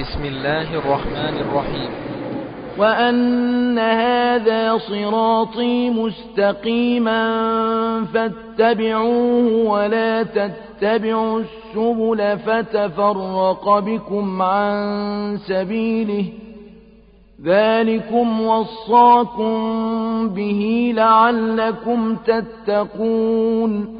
بسم الله الرحمن الرحيم وأن هذا صراطي مستقيما فاتبعوه ولا تتبعوا السبل فتفرق بكم عن سبيله ذلكم وصاكم به لعلكم تتقون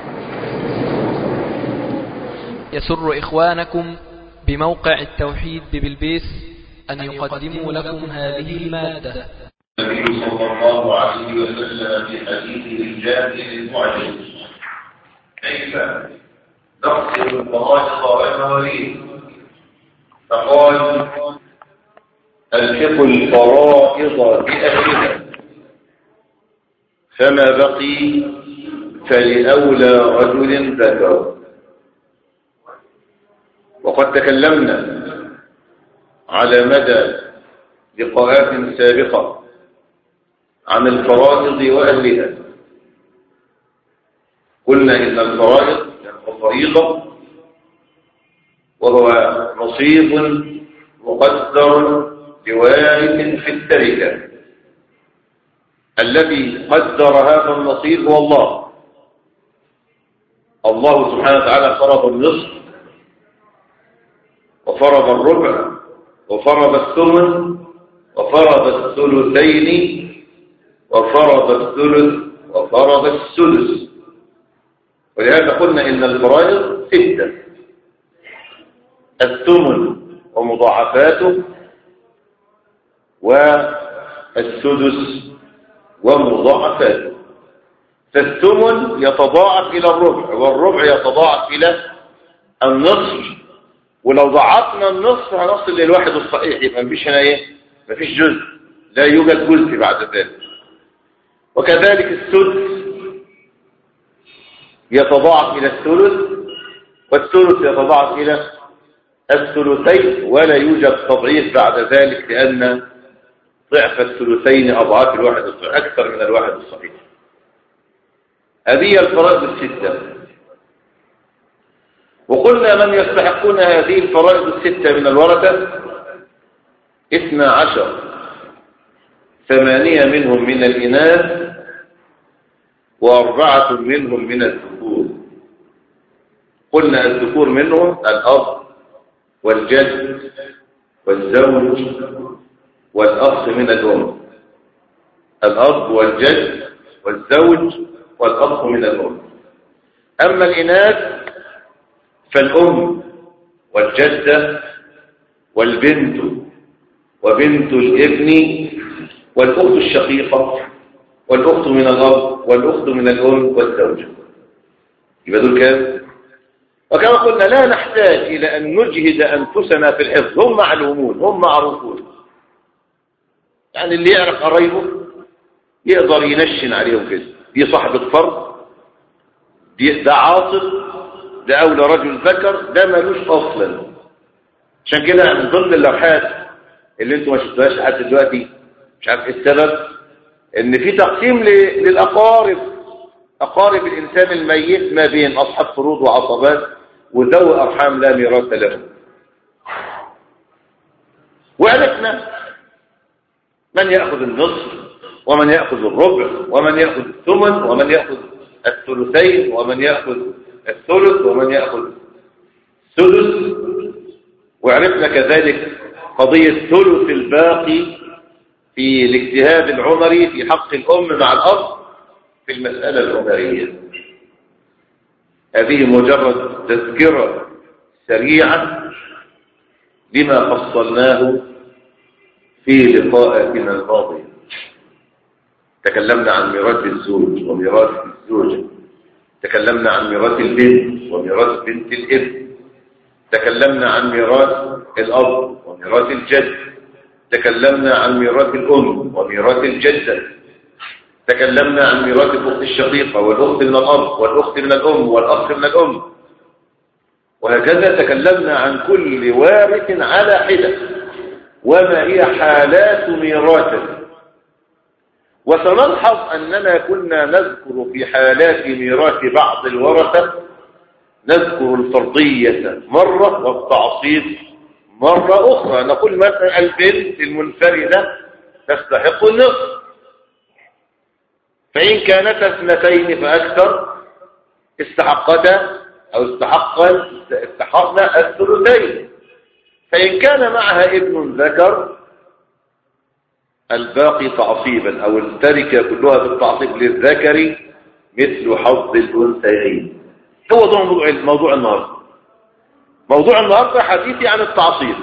يسر إخوانكم بموقع التوحيد ببلبيس أن يقدموا لكم هذه المادة النبي صلى الله عليه وسلم في حديثه الجامع المعجز كيف نقصر الفرائض والمواريث فقال الحق الفرائض بأهلها فما بقي فلأولى رجل ذكر وقد تكلمنا على مدى لقاءات سابقة عن الفرائض وأهلها قلنا إن الفرائض يعني فريضة وهو نصيب مقدر لوارث في التركة الذي قدر هذا النصيب هو الله الله سبحانه وتعالى فرض النصف وفرض الربع وفرض الثمن وفرض الثلثين وفرض الثلث وفرض السدس ولهذا قلنا إن الفرائض ستة الثمن ومضاعفاته والسدس ومضاعفاته فالثمن يتضاعف إلى الربع والربع يتضاعف إلى النصف ولو ضاعفنا النصف هنصل للواحد الصحيح يبقى مفيش هنا ايه مفيش جزء لا يوجد جزء بعد ذلك وكذلك السدس يتضاعف إلى الثلث والثلث يتضاعف إلى الثلثين ولا يوجد تضعيف بعد ذلك لأن ضعف الثلثين أضعاف الواحد الصحيح أكثر من الواحد الصحيح هذه الفرائض الستة وقلنا من يستحقون هذه الفرائض الستة من الورثة اثنى عشر ثمانية منهم من الإناث وأربعة منهم من الذكور قلنا الذكور منهم الأب والجد والزوج والأخ من الأم الأب والجد والزوج والأخ من الأم أما الإناث فالأم والجدة والبنت وبنت الابن والأخت الشقيقة والأخت من الأب والأخت من الأم والزوجة يبقى دول كام؟ وكما قلنا لا نحتاج إلى أن نجهد أنفسنا في الحفظ هم معلومون هم معروفون يعني اللي يعرف قرايبه يقدر ينشن عليهم كده دي صاحبة فرض دي ده عاصب ده أولى رجل ذكر ده ملوش أصلا عشان كده من ضمن اللوحات اللي انتوا ما شفتوهاش لحد دلوقتي مش عارف ايه السبب ان في تقسيم للأقارب أقارب الإنسان الميت ما بين أصحاب فروض وعصبات وذوي أرحام لا ميراث لهم وعرفنا من يأخذ النصف ومن يأخذ الربع ومن يأخذ الثمن ومن يأخذ الثلثين ومن يأخذ الثلث ومن يأخذ السدس وعرفنا كذلك قضية ثلث الباقي في الاجتهاد العمري في حق الأم مع الأب في المسألة العمرية هذه مجرد تذكرة سريعة لما فصلناه في لقاءاتنا الماضية تكلمنا عن ميراث الزوج وميراث الزوجة تكلمنا عن ميراث البنت وميراث بنت الابن تكلمنا عن ميراث الأب وميراث الجد تكلمنا عن ميراث الأم وميراث الجدة تكلمنا عن ميراث الأخت الشقيقة والأخت من الأب والأخت من الأم والأخ من الأم وهكذا تكلمنا عن كل وارث على حدة وما هي حالات ميراثه وسنلحظ أننا كنا نذكر في حالات ميراث بعض الورثة نذكر الفرضية مرة والتعصيب مرة أخرى نقول مثلا البنت المنفردة تستحق النصف فإن كانتا اثنتين فأكثر استحقتا أو استحقا استحقنا الثلثين فإن كان معها ابن ذكر الباقي تعصيبا أو التركة كلها بالتعصيب للذكر مثل حظ الأنثيين هو ده موضوع موضوع النهارده موضوع النهارده حديثي عن التعصيب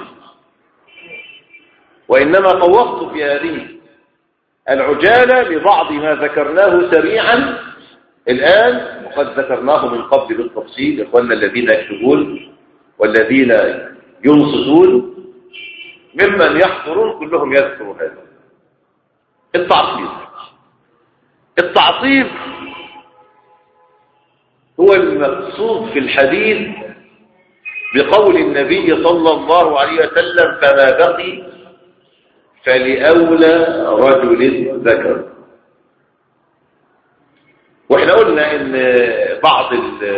وإنما طوقت في هذه العجالة لبعض ما ذكرناه سريعا الآن وقد ذكرناه من قبل بالتفصيل إخواننا الذين يكتبون والذين ينصتون ممن يحضرون كلهم يذكروا هذا التعصيب التعصيب هو المقصود في الحديث بقول النبي صلى الله عليه وسلم فما بقي فلأولى رجل ذكر واحنا قلنا ان بعض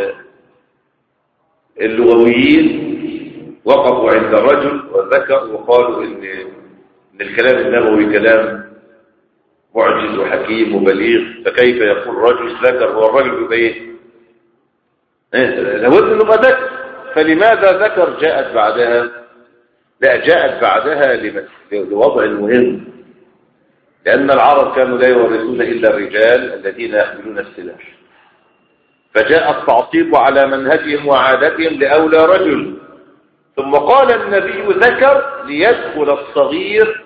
اللغويين وقفوا عند الرجل والذكر وقالوا ان ان الكلام النبوي كلام معجز وحكيم وبليغ فكيف يقول رجل ذكر هو الرجل يبقى ايه لابد انه يبقى ذكر فلماذا ذكر جاءت بعدها لا جاءت بعدها لوضع مهم لأن العرب كانوا لا يورثون إلا الرجال الذين يحملون السلاح فجاء التعصيب على منهجهم وعادتهم لأولى رجل ثم قال النبي ذكر ليدخل الصغير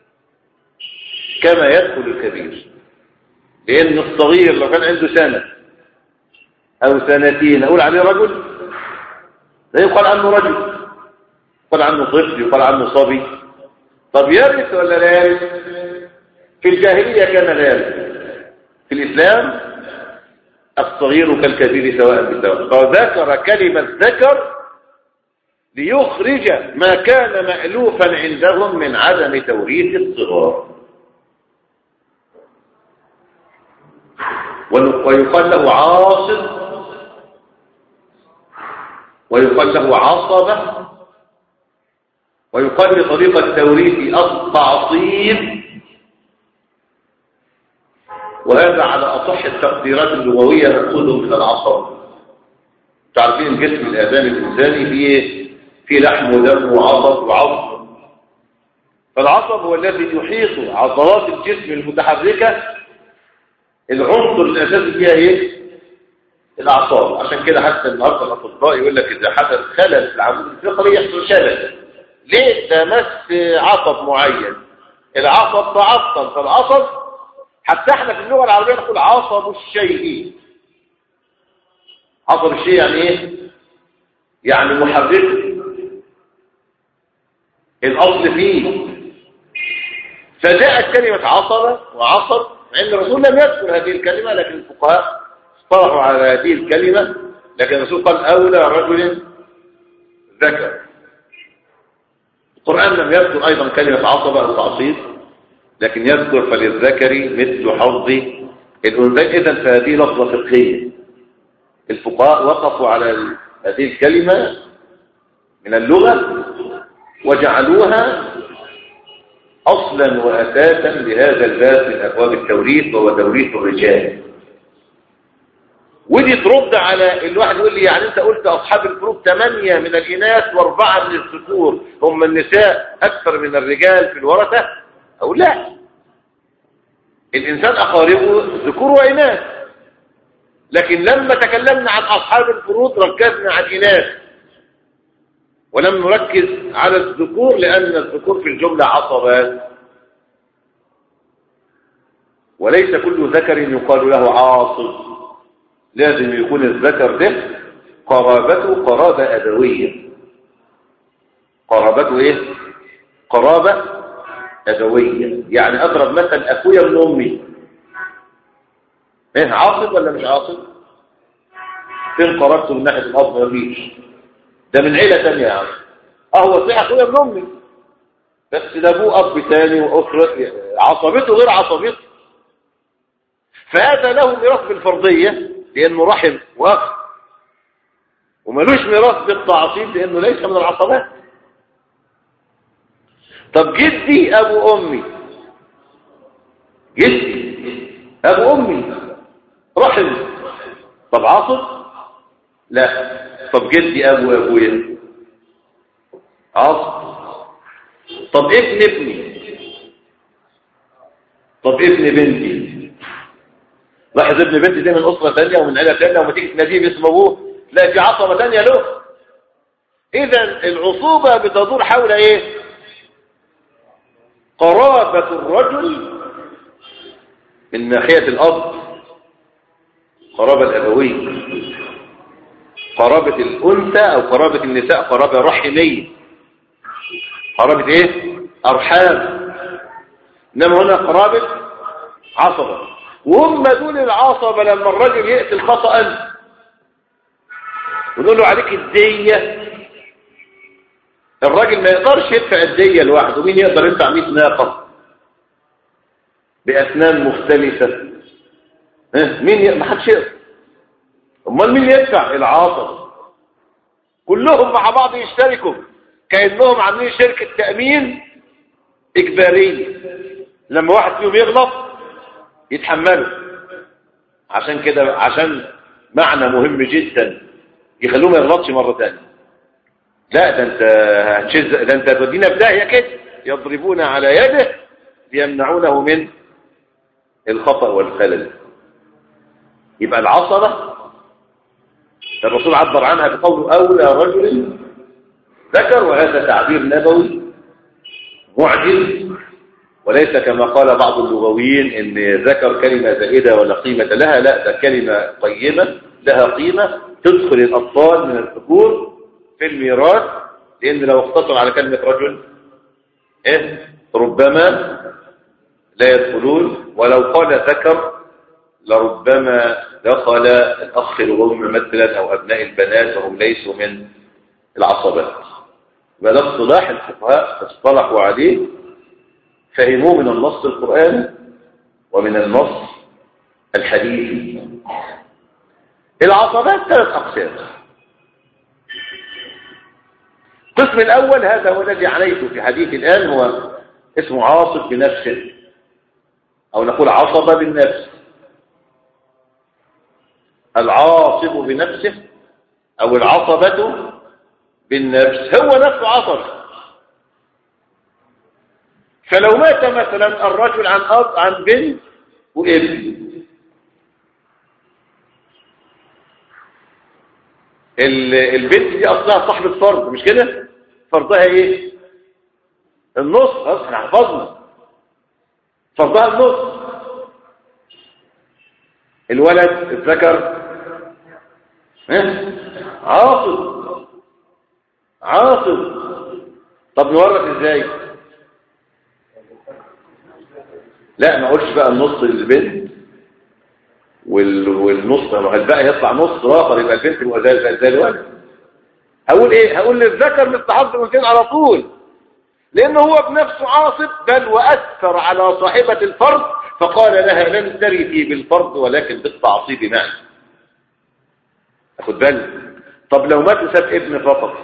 كما يدخل الكبير لأن الصغير لو كان عنده سنة أو سنتين أقول عليه رجل لا يقال عنه رجل يقال عنه طفل يقال عنه صبي طب يرث ولا لا يرث في الجاهلية كان لا يرث في الإسلام الصغير كالكبير سواء بسواء فذكر كلمة ذكر ليخرج ما كان مألوفا عندهم من عدم توريث الصغار ويقال له عاصب ويقال له عصبة ويقال بطريقة التوريث التعصيب وهذا على أصح التقديرات اللغوية نأخذه من العصب تعرفين الجسم الآدمي الإنساني فيه فيه لحم ودم وعصب وعصب فالعصب هو الذي يحيط عضلات الجسم المتحركة العنصر الأساسي فيها إيه؟ الأعصاب عشان كده حتى النهارده الأطباء يقول لك إذا حدث خلل في العمود الفقري يحصل شلل ليه ده مس عصب معين العصب تعطل فالعصب حتى احنا في اللغة العربية نقول عصب الشيء عصب الشيء يعني ايه يعني محرك الاصل فيه فجاءت كلمة عصبة وعصب عند الرسول لم يذكر هذه الكلمة لكن الفقهاء اصطلحوا على هذه الكلمة لكن الرسول قال أولى رجل ذكر القرآن لم يذكر أيضا كلمة عصبة أو تعصيب لكن يذكر فللذكر مثل حظ الأنثى إذا فهذه لفظة فقهية الفقهاء وقفوا على هذه الكلمة من اللغة وجعلوها أصلا وأساسا لهذا الباب من أبواب التوريث وهو توريث الرجال ودي ترد على الواحد يقول لي يعني انت قلت اصحاب الفروق ثمانية من الاناث واربعة من الذكور هم النساء اكثر من الرجال في الورثة او لا الانسان اقاربه ذكور واناث لكن لما تكلمنا عن اصحاب الفروض ركزنا على الاناث ولم نركز على الذكور لان الذكور في الجملة عصبات وليس كل ذكر يقال له عاصب لازم يكون الذكر ده قرابته قرابة أبوية قرابته ايه قرابة أبوية يعني أضرب مثل أخويا من أمي ايه عاصب ولا مش عاصب فين قرابته من ناحية الأب مفيش ده من عيلة تانية يا عم اه هو صحيح أخويا من أمي بس ده أبوه أب تاني وأخرى عصبته غير عصبته فهذا له ميراث بالفرضية لأنه رحم وأخ وملوش ميراث بالتعصيب لأنه ليس من العصبات طب جدي ابو امي جدي ابو امي رحم طب عاصب لا طب جدي ابو ابويا عاصب طب ابن ابني طب ابن بنتي لاحظ ابن بنتي دي من اسره ثانيه ومن عيله ثانيه وما تيجي تناديه باسم ابوه لا في عصبه ثانيه له اذا العصوبه بتدور حول ايه قرابه الرجل من ناحيه الاب قرابه الابويه قرابه الانثى او قرابه النساء قرابه رحميه قرابه ايه ارحام انما هنا قرابه عصبه وهم دول العصبه لما الرجل يقتل خطأ ونقول له عليك الدية الراجل ما يقدرش يدفع الدية لوحده مين يقدر يدفع 100 ناقة بأسنان مختلفة ها مين ي... ما حدش يقدر امال مين يدفع العاصر كلهم مع بعض يشتركوا كأنهم عاملين شركة تأمين إجبارية لما واحد فيهم يغلط يتحمله عشان كده عشان معنى مهم جدا يخلوه ما يغلطش مرة ثانيه لا ده انت هتشز ده انت تودينا في داهيه كده يضربون على يده ليمنعونه من الخطأ والخلل يبقى العصبة الرسول عبر عنها بقوله أولى رجل ذكر وهذا تعبير نبوي معجز وليس كما قال بعض اللغويين ان ذكر كلمة زائدة ولا قيمة لها لا ده كلمة قيمة لها قيمة تدخل الأطفال من الذكور في الميراث لأن لو اقتصر على كلمة رجل إيه ربما لا يدخلون ولو قال ذكر لربما دخل الأخ الغم مثلا أو أبناء البنات وهم ليسوا من العصبات وده اصطلاح الفقهاء اصطلحوا عليه فهموه من النص القرآني ومن النص الحديثي العصبات ثلاث أقسام القسم الأول هذا هو الذي عنيته في حديث الآن هو اسمه عاصب بنفسه أو نقول عصب بالنفس العاصب بنفسه أو العصبة بالنفس هو نفسه عصب فلو مات مثلا الرجل عن أب عن بنت وابن البنت دي اصلها صاحبة فرض مش كده فرضها ايه النص خلاص احنا حفظنا فرضها النص الولد الذكر ها عاصب عاصب طب نورث ازاي لا ما اقولش بقى النص للبنت وال... والنص الباقي يطلع نص اخر يبقى البنت تبقى زي زي الولد هقول ايه هقول للذكر مثل حظ الانثيين على طول لانه هو بنفسه عاصب بل واثر على صاحبه الفرد فقال لها لن ترثي بالفرض ولكن بالتعصيب معي اخد بالك طب لو مات وساب ابن فقط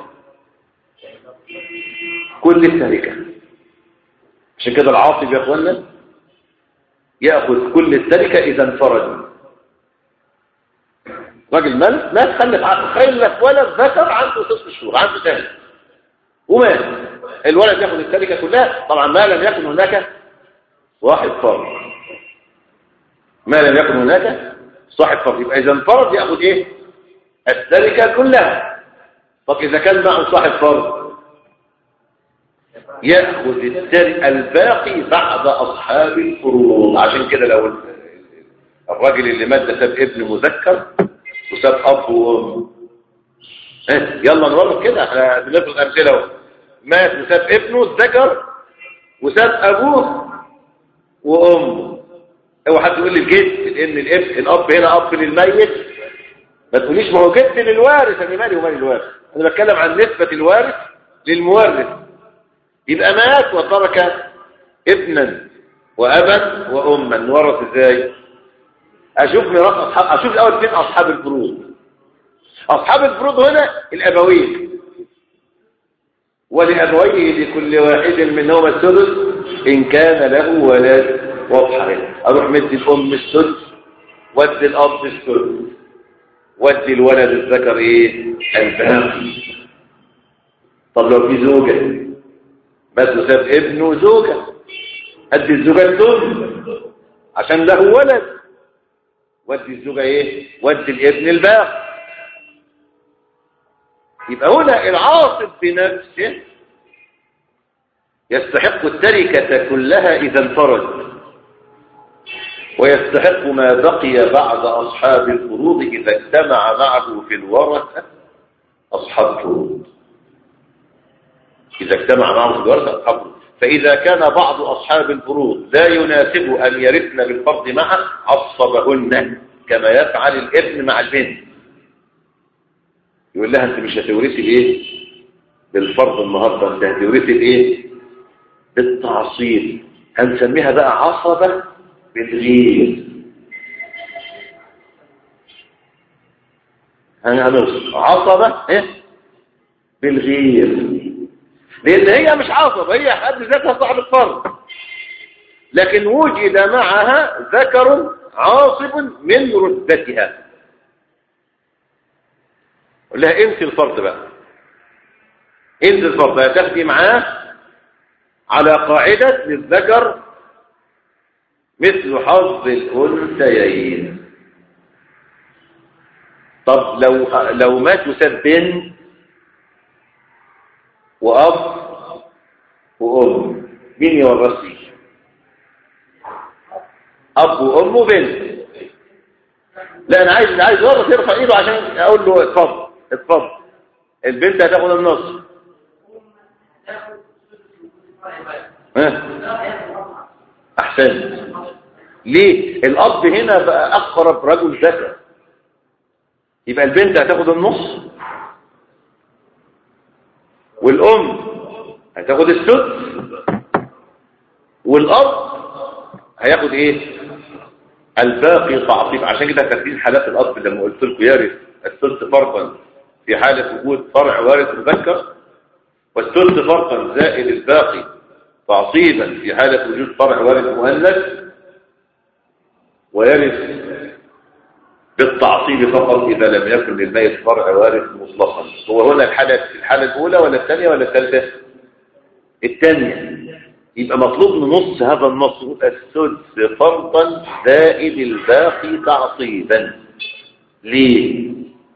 كل التركه عشان كده العاصب يا اخوانا ياخذ كل التركه اذا انفرد راجل مات مات خلف خلف ولد ذكر عنده ست شهور عنده ثاني ومات الولد ياخذ التركه كلها طبعا ما لم يكن هناك صاحب فرض ما لم يكن هناك صاحب فرض يبقى اذا انفرد ياخذ ايه التركه كلها طب اذا كان معه صاحب فرض ياخذ التركه الباقي بعد اصحاب الفروض عشان كده لو الراجل اللي مات ده ساب ابن مذكر وساب اب وام يلا نورط كده احنا بنفرض امثله اهو مات وساب ابنه الذكر وساب ابوه وامه اوعى حد يقول لي الجد لان الاب الاب هنا اب للميت ما تقوليش ما هو جد للوارث انا مالي ومال الوارث انا بتكلم عن نسبه الوارث للمورث يبقى مات وترك ابنا وابا واما نورث ازاي اشوف ميراث اصحاب اشوف الاول فين اصحاب الفروض اصحاب الفروض هنا الابوين ولأبويه لكل واحد منهما السدس إن كان له ولد واضحة أروح مدي الأم السدس ودي الأب السدس ودي الولد الذكر إيه الباقي طب لو في زوجة بس ساب ابنه وزوجة أدي الزوجة الثمن عشان له ولد ودي الزوجة إيه ودي الابن الباقي يبقى هنا العاصب بنفسه يستحق التركة كلها إذا انفرد ويستحق ما بقي بعد أصحاب الفروض إذا اجتمع معه في الورثة أصحاب الفروض إذا اجتمع معه في الورثة أصحاب الفروض فإذا كان بعض أصحاب الفروض لا يناسب أن يرثن بالفرض معه عصبهن كما يفعل الابن مع البنت يقول لها أنت مش هتورثي بإيه بالفرض النهاردة أنت هتورثي بإيه بالتعصيب هنسميها بقى عصبة بالغير هنوصل عصبة ايه بالغير لان هي مش عصبة هي حد ذاتها صاحب الفرد لكن وجد معها ذكر عاصب من رتبتها لها انسي الفرد بقى انسي الفرد هتاخدي معاه على قاعدة للذكر مثل حظ الأنثيين طب لو لو مات وساب بنت وأب وأم مين يورثني؟ أب وأم وبنت لا أنا عايز عايز ورث يرفع إيده عشان أقول له اتفضل اتفضل البنت هتاخد النص أحسن ليه الأب هنا بقى أقرب رجل ذكر يبقى البنت هتاخد النص والأم هتاخد السدس والأب هياخد إيه الباقي تعصيب عشان كده ترتيب حالات الأب لما قلت لكم يرث الثلث فرقا في حالة وجود فرع وارث مذكر والثلث فرقا زائد الباقي تعصيبا في حالة وجود فرع وارث مؤنث ويرث بالتعصيب فقط إذا لم يكن للميت فرع وارث مطلقا هو هنا الحالة الحالة الأولى ولا الثانية ولا الثالثة الثانية يبقى مطلوب نص هذا النص السدس فرضا زائد الباقي تعصيبا ليه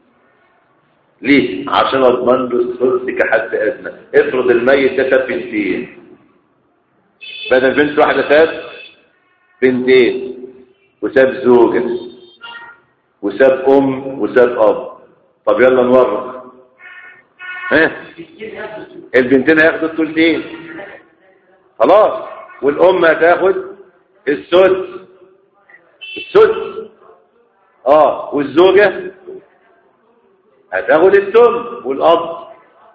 ليه عشان اضمن له السدس كحد ادنى افرض الميت ده ساب بنتين بدل بنت واحده ساب بنتين وساب زوجة وساب أم وساب أب طب يلا نورط ها البنتين هياخدوا الثلثين خلاص والأم هتاخد السدس السدس اه والزوجة هتاخد الثم والأب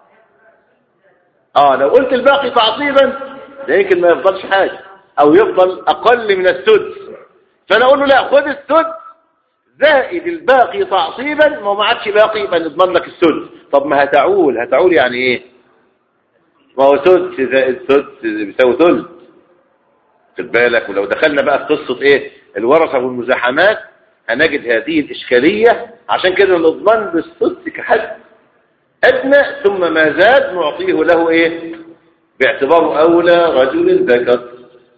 اه لو قلت الباقي تعصيبا ده يمكن ما يفضلش حاجة او يفضل اقل من السدس فانا اقول له لا خد السدس زائد الباقي تعصيبا ما ما عادش باقي يبقى نضمن لك السدس طب ما هتعول هتعول يعني ايه ما هو سدس زائد سدس بيساوي ثلث خد بالك ولو دخلنا بقى في قصه ايه الورثه والمزاحمات هنجد هذه الاشكاليه عشان كده نضمن بالسدس كحد ادنى ثم ما زاد نعطيه له ايه باعتباره اولى رجل ذكر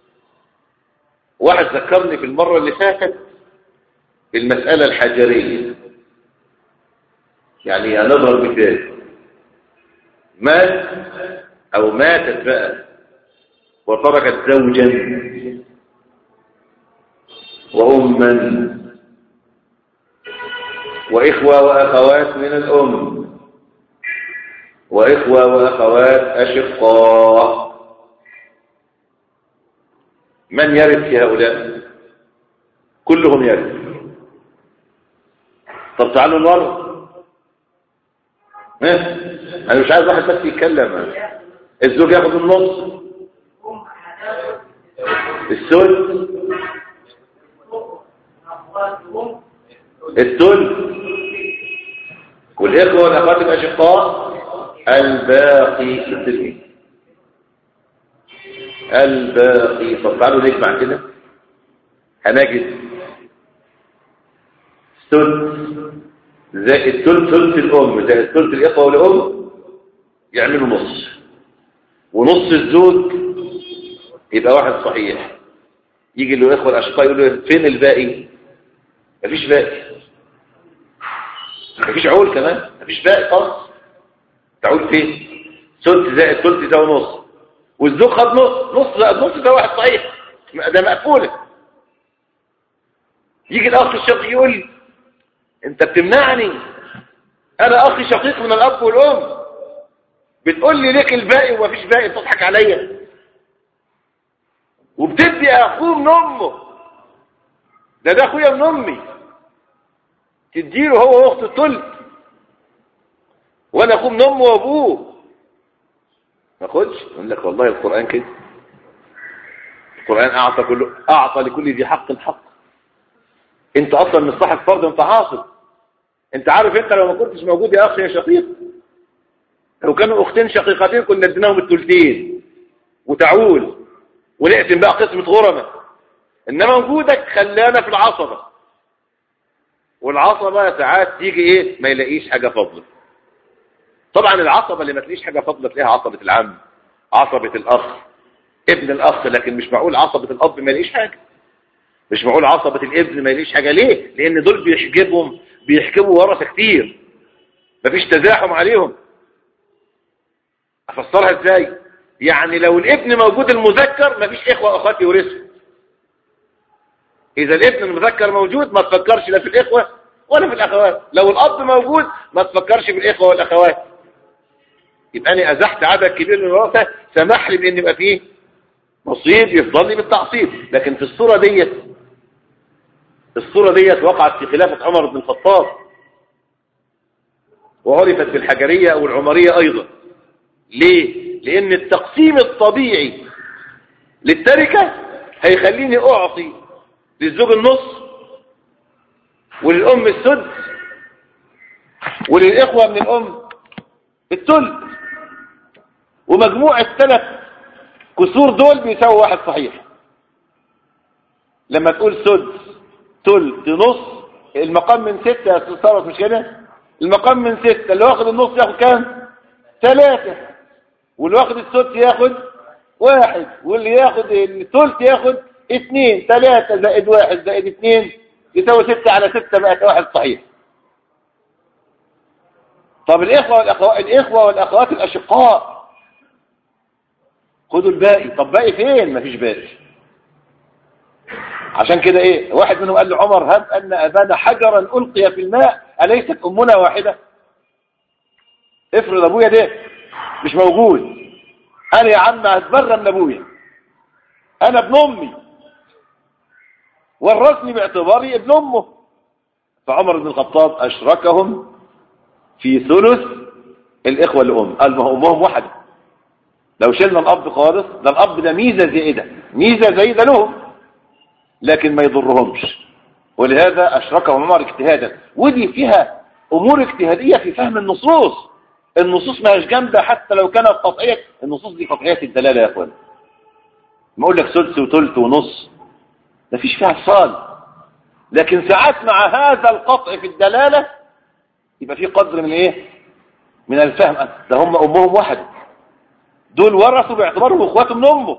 واحد ذكرني في المرة اللي فاتت بالمسألة الحجرية يعني هنضرب مثال مات أو ماتت بقى وتركت زوجا وأما وإخوة وأخوات من الأم وإخوة وأخوات أشقاء من يرث في هؤلاء كلهم يرث طب تعالوا نورط ها انا مش عايز واحد بس يتكلم الزوج ياخد النص الثلث الثلث والاخوه والاخوات الاشقاء الباقي الدرهم الباقي طب تعالوا نجمع كده هنجد ثلث زائد ثلث ثلث الأم زائد ثلث الإخوة والأم يعملوا نص ونص الزوج يبقى واحد صحيح يجي له إخوة الأشقاء يقول له فين الباقي مفيش باقي مفيش عول كمان مفيش باقي خالص تعول فين ثلث زائد ثلث ده ونص والزوج خد نص نص زائد نص ده واحد صحيح ده مقفوله يجي الاخ الشقيق يقول لي انت بتمنعني انا اخي شقيق من الاب والام بتقول لي ليك الباقي ومفيش باقي بتضحك عليا وبتدي اخوه من امه ده ده اخويا من امي تديله هو واخته الثلث وانا اخوه من امه وابوه ما خدش يقول لك والله القران كده القران اعطى كل اعطى لكل ذي حق حق انت اصلا مش صاحب فرض انت عاصب انت عارف انت لو ما كنتش موجود يا اخي يا شقيق لو كانوا اختين شقيقتين كنا اديناهم الثلثين وتعول ونقسم بقى قسمة غرمة انما وجودك خلانا في العصبة والعصبة ساعات تيجي ايه ما يلاقيش حاجة فضل طبعا العصبة اللي ما تلاقيش حاجة فضل تلاقيها عصبة العم عصبة الاخ ابن الاخ لكن مش معقول عصبة الاب ما يلاقيش حاجة مش معقول عصبة الابن ما يلاقيش حاجة ليه لان دول بيحجبهم بيحكموا ورثة كتير مفيش تزاحم عليهم افسرها ازاي يعني لو الابن موجود المذكر مفيش اخوة اخوات يورثوا اذا الابن المذكر موجود ما تفكرش لا في الاخوة ولا في الاخوات لو الاب موجود ما تفكرش في الاخوة والاخوات يبقى انا ازحت عدد كبير من الورثة سمح لي بان يبقى فيه نصيب يفضل لي بالتعصيب لكن في الصورة ديت الصورة ديت وقعت في خلافة عمر بن الخطاب وعرفت في الحجرية او العمرية ايضا ليه لان التقسيم الطبيعي للتركة هيخليني اعطي للزوج النص وللام السدس وللاخوة من الام الثلث ومجموع الثلاث كسور دول بيساوي واحد صحيح لما تقول سدس ثلث نص المقام من ستة يا استاذ ثروت مش كده المقام من ستة اللي واخد النص ياخد كام ثلاثة واللي واخد السدس ياخد واحد واللي ياخد الثلث ياخد اثنين ثلاثة زائد واحد زائد اثنين يساوي ستة على ستة بقت واحد صحيح طب الإخوة والأخوات الإخوة والأخوات الأشقاء خدوا الباقي طب باقي فين مفيش باقي عشان كده ايه واحد منهم قال لعمر هب ان ابانا حجرا القي في الماء اليست امنا واحده افرض ابويا ده مش موجود انا يا عم هتبرى من ابويا انا ابن امي ورثني باعتباري ابن امه فعمر بن الخطاب اشركهم في ثلث الاخوه الام قال ما هو امهم واحده لو شلنا الاب خالص ده الاب ده ميزه زائده ميزه زايده لهم لكن ما يضرهمش ولهذا أشركهم عمر اجتهادا ودي فيها أمور اجتهادية في فهم النصوص النصوص ما هيش جامدة حتى لو كانت قطعية النصوص دي قطعية الدلالة يا أخوان ما أقول لك ثلث وثلث ونص ما فيش فيها اتصال لكن ساعات مع هذا القطع في الدلالة يبقى في قدر من ايه من الفهم ده هم أمهم واحد دول ورثوا باعتبارهم اخواتهم من أمه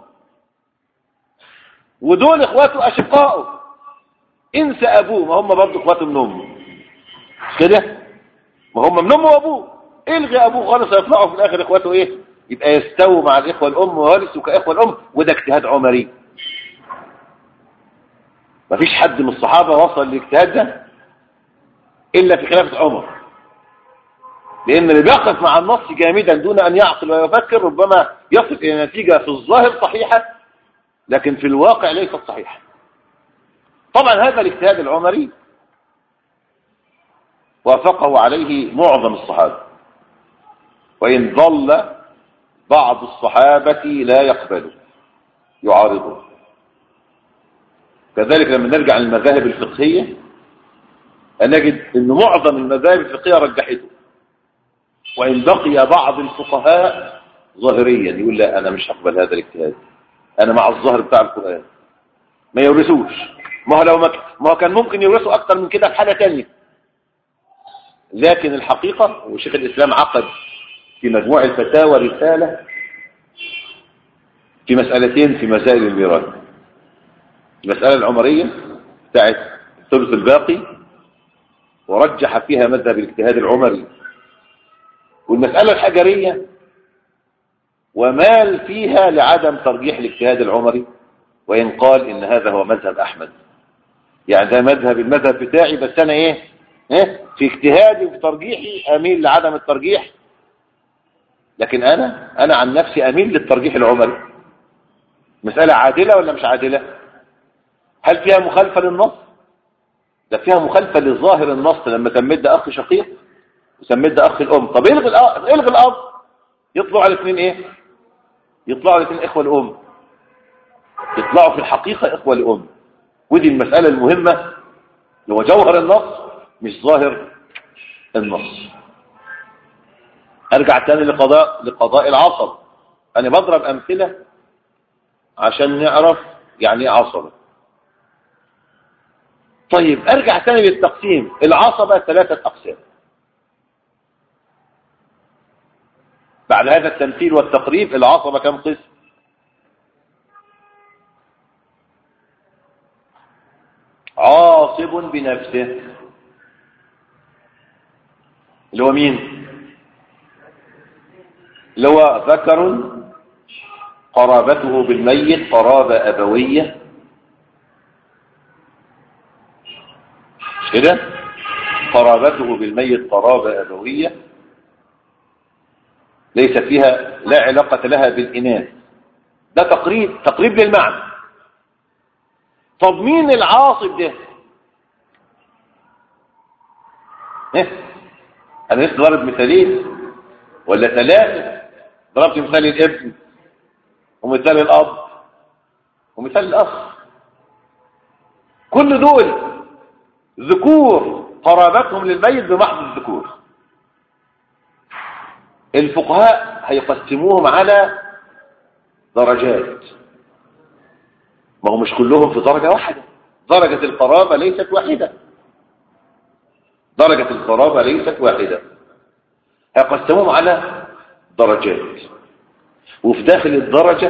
ودول اخواته اشقائه انسى ابوه ما هم برضه اخواته من امه كده ما هم من امه وابوه الغي ابوه خالص هيطلعوا في الاخر اخواته ايه يبقى يستووا مع الاخوه الام ويرثوا كاخوه الام وده اجتهاد عمري مفيش حد من الصحابه وصل للاجتهاد ده الا في خلافه عمر لان اللي بيقف مع النص جامدا دون ان يعقل ويفكر ربما يصل الى نتيجه في الظاهر صحيحه لكن في الواقع ليست صحيحة طبعا هذا الاجتهاد العمري وافقه عليه معظم الصحابة وإن ظل بعض الصحابة لا يقبله يعارضه كذلك لما نرجع للمذاهب الفقهية نجد أن معظم المذاهب الفقهية رجحته وإن بقي بعض الفقهاء ظاهريا يقول لا أنا مش هقبل هذا الاجتهاد أنا مع الظاهر بتاع القرآن ما يورثوش ما هو لو ما ما هو كان ممكن يورثوا أكتر من كده في حالة تانية لكن الحقيقة وشيخ الإسلام عقد في مجموع الفتاوى رسالة في مسألتين في مسائل الميراث المسألة العمرية بتاعت الثلث الباقي ورجح فيها مذهب الاجتهاد العمري والمسألة الحجرية ومال فيها لعدم ترجيح الاجتهاد العمري وإن قال إن هذا هو مذهب أحمد يعني ده مذهب المذهب بتاعي بس أنا إيه, إيه؟ في اجتهادي وفي ترجيحي أميل لعدم الترجيح لكن أنا أنا عن نفسي أميل للترجيح العمري مسألة عادلة ولا مش عادلة هل فيها مخالفة للنص ده فيها مخالفة لظاهر النص لما سميت ده أخ شقيق وسميت ده أخ الأم طب الغي الأب, الغي الأب يطلعوا على الاثنين إيه يطلعوا على الاثنين إخوة الأم يطلعوا في الحقيقة إخوة الأم ودي المسألة المهمة اللي هو جوهر النص مش ظاهر النص ارجع تاني لقضاء لقضاء العصب انا بضرب امثله عشان نعرف يعني ايه عصبه طيب ارجع تاني للتقسيم العصبه ثلاثه اقسام بعد هذا التمثيل والتقريب العصبه كم قسم عاصب بنفسه اللي هو مين اللي هو ذكر قرابته بالميت قرابة أبوية مش كده قرابته بالميت قرابة أبوية ليس فيها لا علاقة لها بالإناث ده تقريب تقريب للمعنى طب مين العاصب ده إيه؟ أنا لسه ضرب مثالين ولا ثلاثة ضربت مثال الابن ومثال الأب ومثال الأخ كل دول ذكور قرابتهم للميت بمحض الذكور الفقهاء هيقسموهم على درجات ما هو مش كلهم في درجة واحدة درجة القرابة ليست واحدة درجة القرابة ليست واحدة هيقسموهم على درجات وفي داخل الدرجة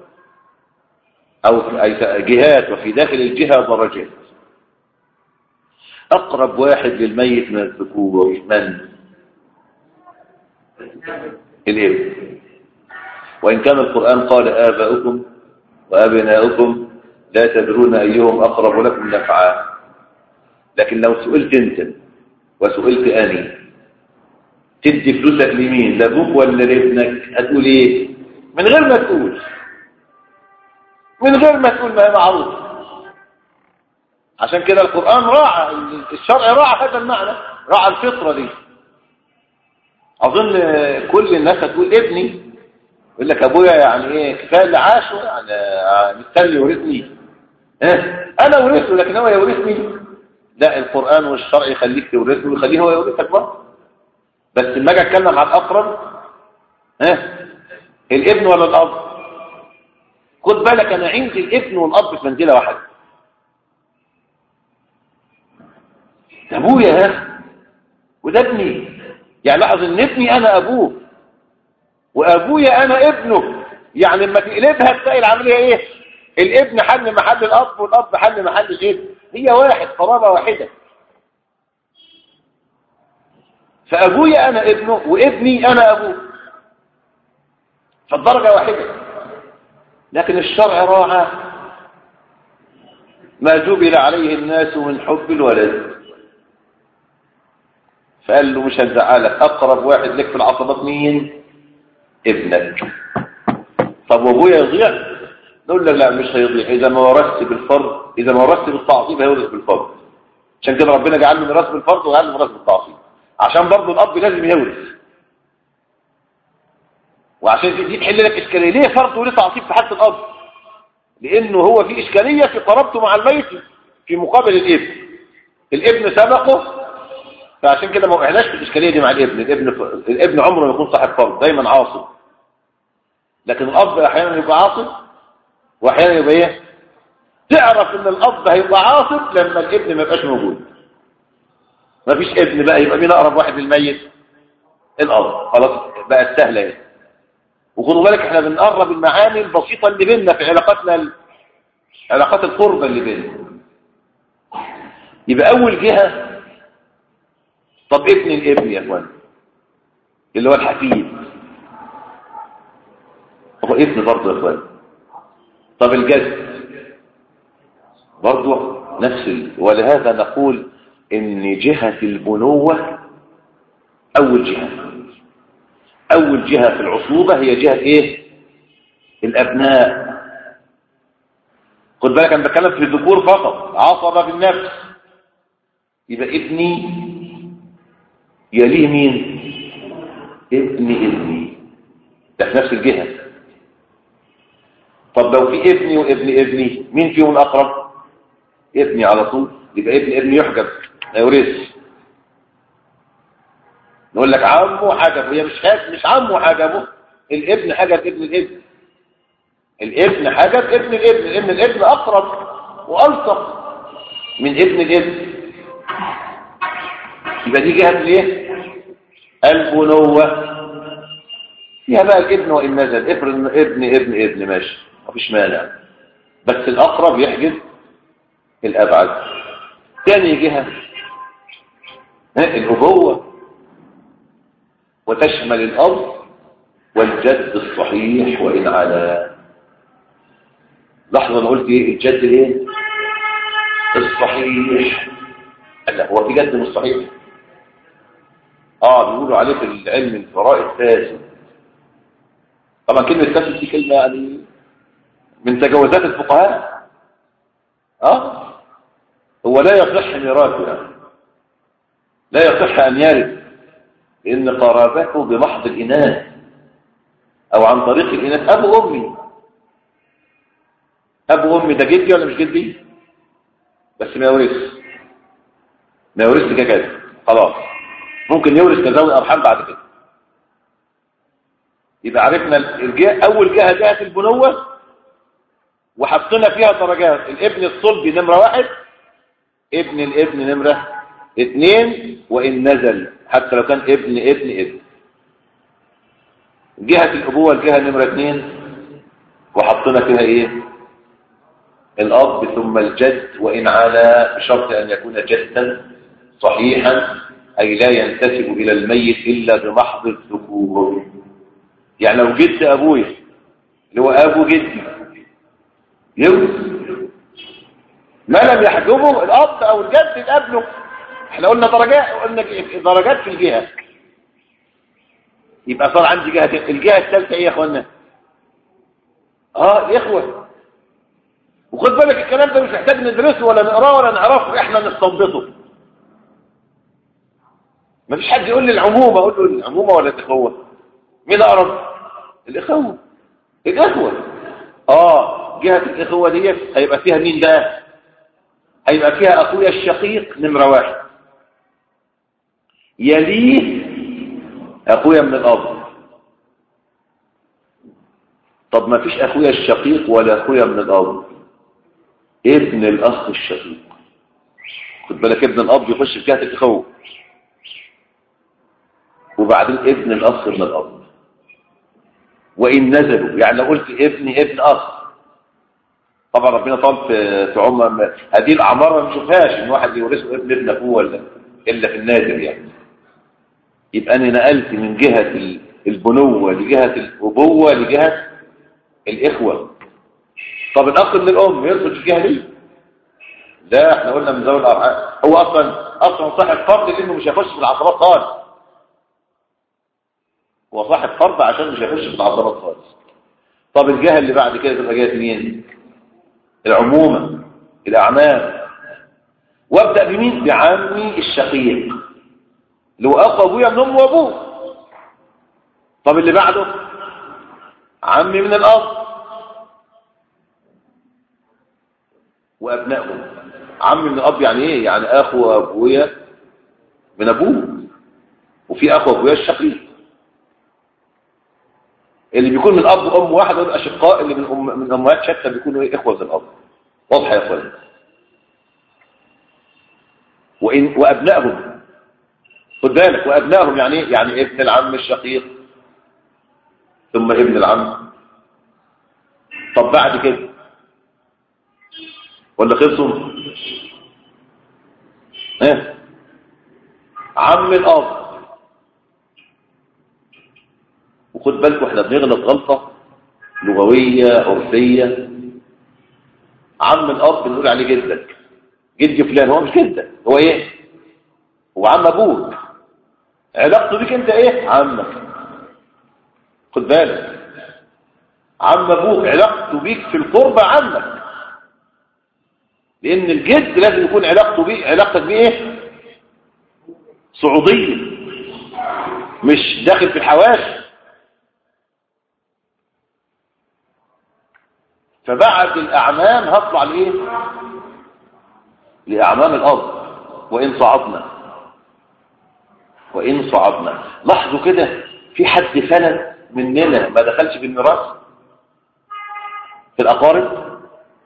أو جهات وفي داخل الجهة درجات أقرب واحد للميت من الذكور من الابن وإن كان القرآن قال آباؤكم وأبناؤكم لا تدرون أيهم أقرب لكم نفعا لكن لو سئلت أنت وسئلت أني تدي فلوسك لمين لأبوك ولا لابنك هتقول إيه من غير ما تقول من غير ما تقول ما هي معروف عشان كده القرآن راعى الشرع راعى هذا المعنى راعى الفطرة دي أظن كل الناس هتقول ابني يقول لك أبويا يعني إيه كفاية اللي عاشه يعني مستني يورثني اه أنا ورثه لكن هو يورثني لا القرآن والشرع يخليك تورثه ويخليه هو يورثك برضه بس لما اجي اتكلم عن الاقرب ها الابن ولا الاب خد بالك انا عندي الابن والاب في منزله واحده ده ابويا يا اخي وده ابني يعني لاحظ ان ابني انا ابوه وابويا انا ابنه يعني لما تقلبها تلاقي العمليه ايه الابن حل محل الاب والاب حل محل الابن هي واحد قرابه واحده فأبويا أنا ابنه وابني أنا أبوه فالدرجة واحدة لكن الشرع راعى ما جبل عليه الناس من حب الولد فقال له مش هنزعلك أقرب واحد لك في العصبات مين ابنك طب وابويا يضيع نقول له لا مش هيضيع إذا ما ورثت بالفرض إذا ما ورثت بالتعصيب هيورث بالفرض عشان كده ربنا جعل له ميراث بالفرض وجعل له ميراث بالتعصيب عشان برضه الأب لازم يورث وعشان دي تحل لك إشكالية ليه فرض وليه تعصيب في حالة الأب لأنه هو في إشكالية في قرابته مع الميت في مقابل الابن الابن سبقه فعشان كده ما وقعناش في الاشكاليه دي مع الابن الابن الابن عمره ما يكون صاحب فرض دايما عاصب لكن الاب احيانا يبقى عاصب واحيانا يبقى ايه تعرف ان الاب هيبقى عاصب لما الابن ما يبقاش موجود ما فيش ابن بقى يبقى مين اقرب واحد للميت الاب خلاص بقت سهله ايه وخدوا بالك احنا بنقرب المعاني البسيطه اللي بيننا في علاقاتنا ال... علاقات القربة اللي بيننا يبقى اول جهه طب ابن الابن يا اخوان اللي هو الحفيد هو ابن برضه يا اخوان طب الجد برضه نفس ال... ولهذا نقول ان جهة البنوة اول جهة اول جهة في العصوبة هي جهة ايه الابناء خد بالك انا بتكلم في الذكور فقط عصبة بالنفس يبقى ابني يليه مين ابن ابني ده في نفس الجهة طب لو في ابني وابن ابني مين فيهم الاقرب ابني على طول يبقى ابن ابني يحجب لا يورث نقول لك عمه حجبه هي مش حاجة مش عمه حجبه الابن حجب ابن الابن الابن حجب ابن الابن ابن الابن اقرب والصق من ابن الابن يبقى دي جهه الايه البنوه فيها بقى الابن وان نزل افرض ابن ابن ابن ماشي مفيش مانع بس الاقرب يحجب الابعد ثاني جهه الابوه وتشمل الاب والجد الصحيح وان علا لحظه انا قلت ايه الجد ايه الصحيح لا هو في جد مش صحيح اه بيقولوا عليه في العلم الفرائض فاسد طبعا كلمه فاسد دي كلمه يعني من تجاوزات الفقهاء اه هو لا يصح ميراثه يعني لا يصح ان يرث ان قرابته بمحض الاناث او عن طريق الاناث ابو امي ابو امي ده جدي ولا مش جدي بس ما يورث ما يورثش كده خلاص ممكن يورث تزاوج ارحام بعد كده يبقى عرفنا الجهة اول جهه جهه البنوه وحطينا فيها درجات الابن الصلبي نمره واحد ابن الابن نمره اثنين وان نزل حتى لو كان ابن ابن ابن جهه الابوه الجهه نمره اثنين وحطينا فيها ايه الأب ثم الجد وإن علا بشرط أن يكون جدا صحيحا أي لا ينتسب إلى الميت إلا بمحض الذكور يعني لو جد أبوي اللي هو أبو جدي يورث ما لم يحجبه الأب أو الجد الأبنه احنا قلنا درجات قلنا درجات في الجهة يبقى صار عندي جهة الجهة الثالثة ايه يا اخوانا اه الاخوه وخد بالك الكلام ده مش محتاج ندرسه ولا نقراه ولا نعرفه احنا نستنبطه مفيش حد يقول لي العمومه اقول له العمومه ولا الاخوه مين اقرب الاخوه الاخوه اه جهه الاخوه ديت هيبقى فيها مين ده هيبقى فيها اخويا الشقيق نمره واحد يليه اخويا من الاب طب ما فيش اخويا الشقيق ولا اخويا من الاب ابن الاخ الشقيق خد بالك ابن الاب يخش في جهه الاخوه وبعدين ابن الاخ من الاب وان نزلوا يعني لو قلت ابن ابن اخ طبعا ربنا طالب في في عمر هذه الاعمار ما نشوفهاش ان واحد يورثه ابن ابن اخوه ولا الا في النادر يعني يبقى انا نقلت من جهه البنوه لجهه الابوه لجهه الاخوه طب الاخ من الام يدخل في الجهه دي لا احنا قلنا من ذوي الارحام هو اصلا اصلا صاحب فرض لانه مش هيخش في العصبات خالص هو صاحب فرض عشان مش هيخش في العصبات خالص طب الجهه اللي بعد كده تبقى جهه مين العمومه الاعمام وابدا بمين بعمي الشقيق اللي هو اخو ابويا من امه وابوه طب اللي بعده عمي من الاب وابنائهم عمي من الاب يعني ايه يعني اخو ابويا من ابوه وفي اخو ابويا الشقيق اللي بيكون من اب وام واحد دول اشقاء اللي من أم من امهات شتى بيكونوا ايه اخوه الاب واضحه يا اخوان وإن وابنائهم خد بالك وابنائهم يعني ايه يعني ابن العم الشقيق ثم ابن العم طب بعد كده ولا خلصوا ايه عم الاب وخد بالكم احنا بنغلط غلطه لغويه عرفيه عم الاب بنقول عليه جدك جدي فلان هو مش جدك هو ايه هو عم ابوك علاقته بيك انت ايه عمك خد بالك عم ابوك علاقته بيك في القربة عمك لان الجد لازم يكون علاقته بيه علاقتك بيه ايه صعودية مش داخل في الحواشي فبعد الاعمام هطلع لايه لاعمام الارض وان صعدنا وان صعدنا لاحظوا كده في حد فلت مننا ما دخلش في الميراث في الأقارب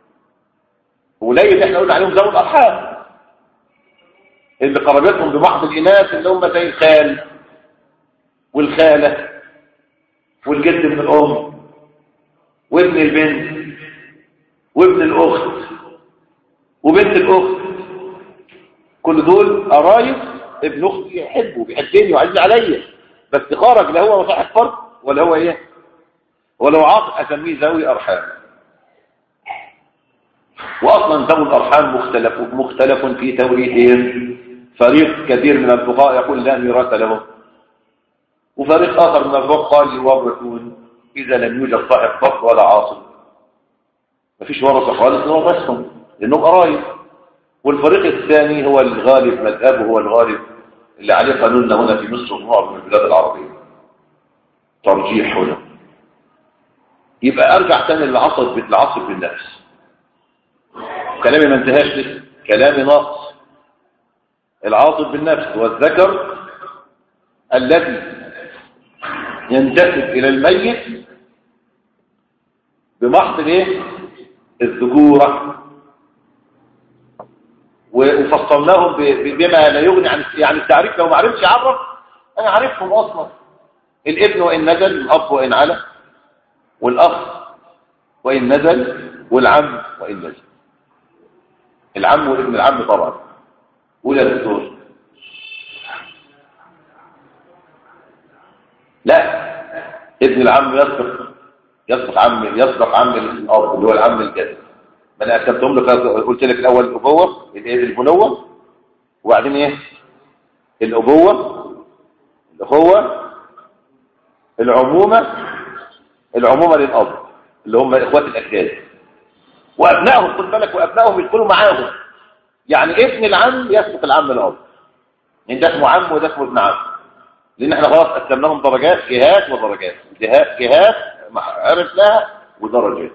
قليل احنا قلنا عليهم ذوي الأرحام اللي قربتهم بمحض الإناث اللي هم زي الخال والخالة والجد من الأم وابن البنت وابن الأخت وبنت الأخت كل دول قرايب ابن أختي يحبه بيحبني وعزيز عليا بس خرج لا هو صاحب فرد ولا هو ايه ولو عاق اسميه ذوي ارحام واصلا ذوي الارحام مختلف مختلف في توريثهم فريق كثير من الفقهاء يقول لا ميراث لهم وفريق اخر من الفقهاء قال يورثون اذا لم يوجد صاحب فرد ولا عاصم مفيش ورثه خالص نورثهم لانهم قرايب والفريق الثاني هو الغالب مذهبه هو الغالب اللي عليه قانوننا هنا في مصر ومعظم البلاد العربيه ترجيح هنا يبقى ارجع تاني للعصب للعصب بالنفس كلامي ما انتهاش لسه كلامي ناقص العاطف بالنفس والذكر الذي ينتسب الى الميت بمحض الايه الذكوره وفصلناهم بما لا يغني عن يعني التعريف لو ما عرفش يعرف انا عارفهم اصلا الابن وإن نزل الأب وإن على والأخ وإن نزل والعم وإن نزل العم وابن العم طبعا ولا دكتور لا ابن العم يسبق يسبق عم يسبق عم الأب اللي هو العم الجد ما انا اكتبتهم لك قلت لك الاول الابوه البنوه وبعدين ايه الابوه الاخوه العمومة العمومة للأب اللي هم إخوات الأجداد وأبنائهم خد بالك وأبنائهم يدخلوا معاهم يعني ابن العم يسبق العم الأب يعني ده اسمه عم وده اسمه ابن عم لأن احنا خلاص قسمناهم درجات جهات ودرجات جهات جهات عرف لها ودرجات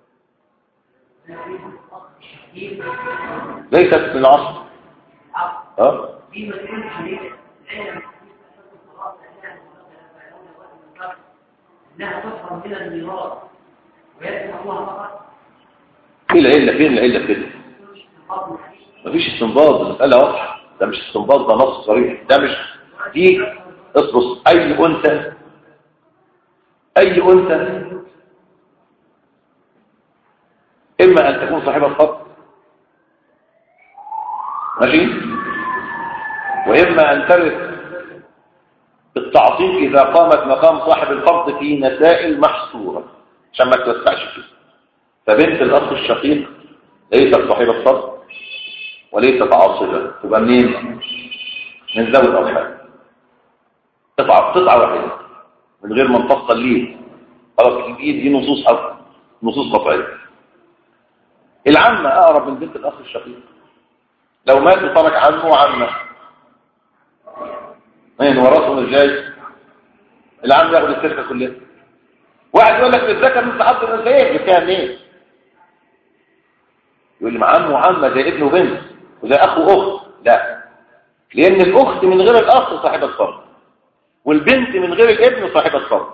ليست من العصر اه انها تفهم من الميراث ويسمع الله فقط ايه العله فين العله كده مفيش استنباط المساله واضحه ده مش استنباط ده نص صريح ده مش دي اصبص اي انثى اي انثى اما ان تكون صاحبه فضل ماشي واما ان ترث بالتعطيل إذا قامت مقام صاحب الفرض في مسائل محصورة عشان ما توسعش فيه فبنت الأخ الشقيق ليست صاحبة فرض وليست عاصبة تبقى منين؟ من ذوي الأرحام قطعة قطعة واحدة من غير ما نفصل ليه خلاص دي دي نصوص أصل نصوص قطعية العمة أقرب من بنت الأخ الشقيق لو مات وترك عمه وعمه مين ورثهم ازاي العم ياخد التركه كلها واحد يقول لك الذكر مثل حظ الانثيين جبتها منين يقول لي ما عم وعمه زي ابن وبنت وزي اخ واخت لا لأن الأخت من غير الأخ صاحبة فرض والبنت من غير الابن صاحبة فرض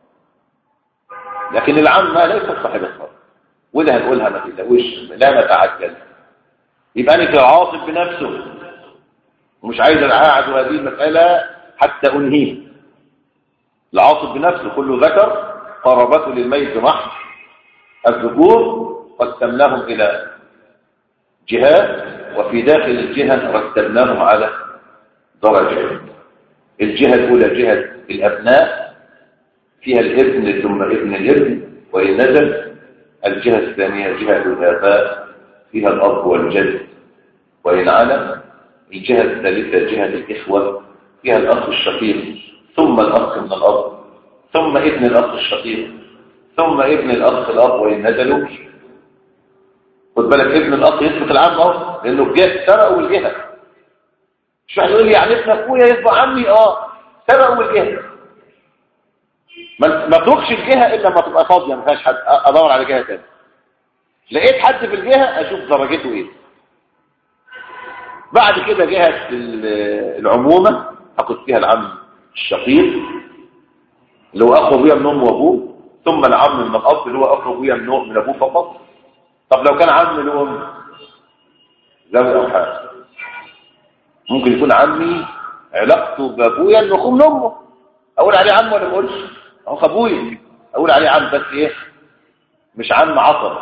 لكن العمة ليست صاحبة فرض وده هنقولها ما تقلقوش لا نتعجل يبقى أنا كعاصب بنفسه ومش عايز أعاد هذه المسألة حتى أنهيه العاصب بنفسه كله ذكر قرابته للميت بمحض الذكور قسمناهم إلى جهات وفي داخل الجهة رتبناهم على درجات الجهة الأولى جهة الأبناء فيها الابن ثم ابن الابن وإن نزل الجهة الثانية جهة الآباء فيها الأب والجد وإن علم الجهة الثالثة جهة الإخوة فيها الأخ الشقيق ثم الأخ من الأب ثم ابن الأخ الشقيق ثم ابن الأخ الأب وإن نزلوا خد بالك ابن الأخ يسبق العم أهو لأنه الجهة سرقوا الجهة مش واحد يقول لي يعني ابن أخويا يسبق عمي أه سرقوا الجهة ما ما اتركش الجهة إلا ما تبقى فاضية ما فيهاش حد أدور على جهة تانية لقيت حد في الجهة أشوف درجته إيه بعد كده جهة العمومة أخذ فيها العم الشقيق اللي هو أخو أبويا من أمه وأبوه ثم العم من الأب اللي هو أخو أبويا من من أبوه فقط طب لو كان عم لأم ذوي أرحام ممكن يكون عمي علاقته بأبويا إنه أخوه من أمه أقول عليه عم ولا ما أقولش أهو أبويا أقول عليه عم بس إيه مش عم عصب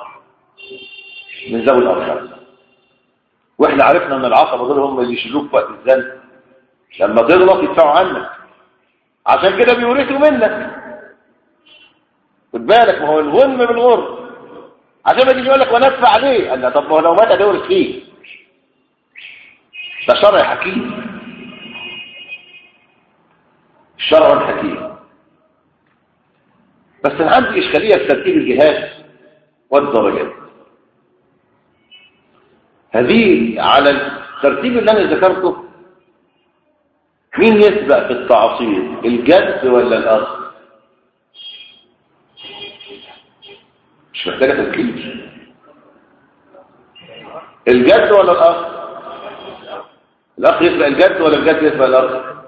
من ذوي الأرحام واحنا عرفنا ان العصبة دول هم اللي يشيلوك وقت الزن لما تغلط يدفعوا عنك عشان كده بيورثوا منك خد بالك ما هو الغنم بالغر عشان ما تيجي يقول لك وانا ادفع عليه قال طب ما هو لو مات هتورث فيه ده شرع حكيم شرع حكيم بس انا عندي اشكاليه في ترتيب الجهات والدرجات هذه على الترتيب اللي انا ذكرته مين يسبق في التعصيب الجد ولا الاخ مش محتاجه تفكير الجد ولا الاخ الاخ يسبق الجد ولا الجد يسبق الاخ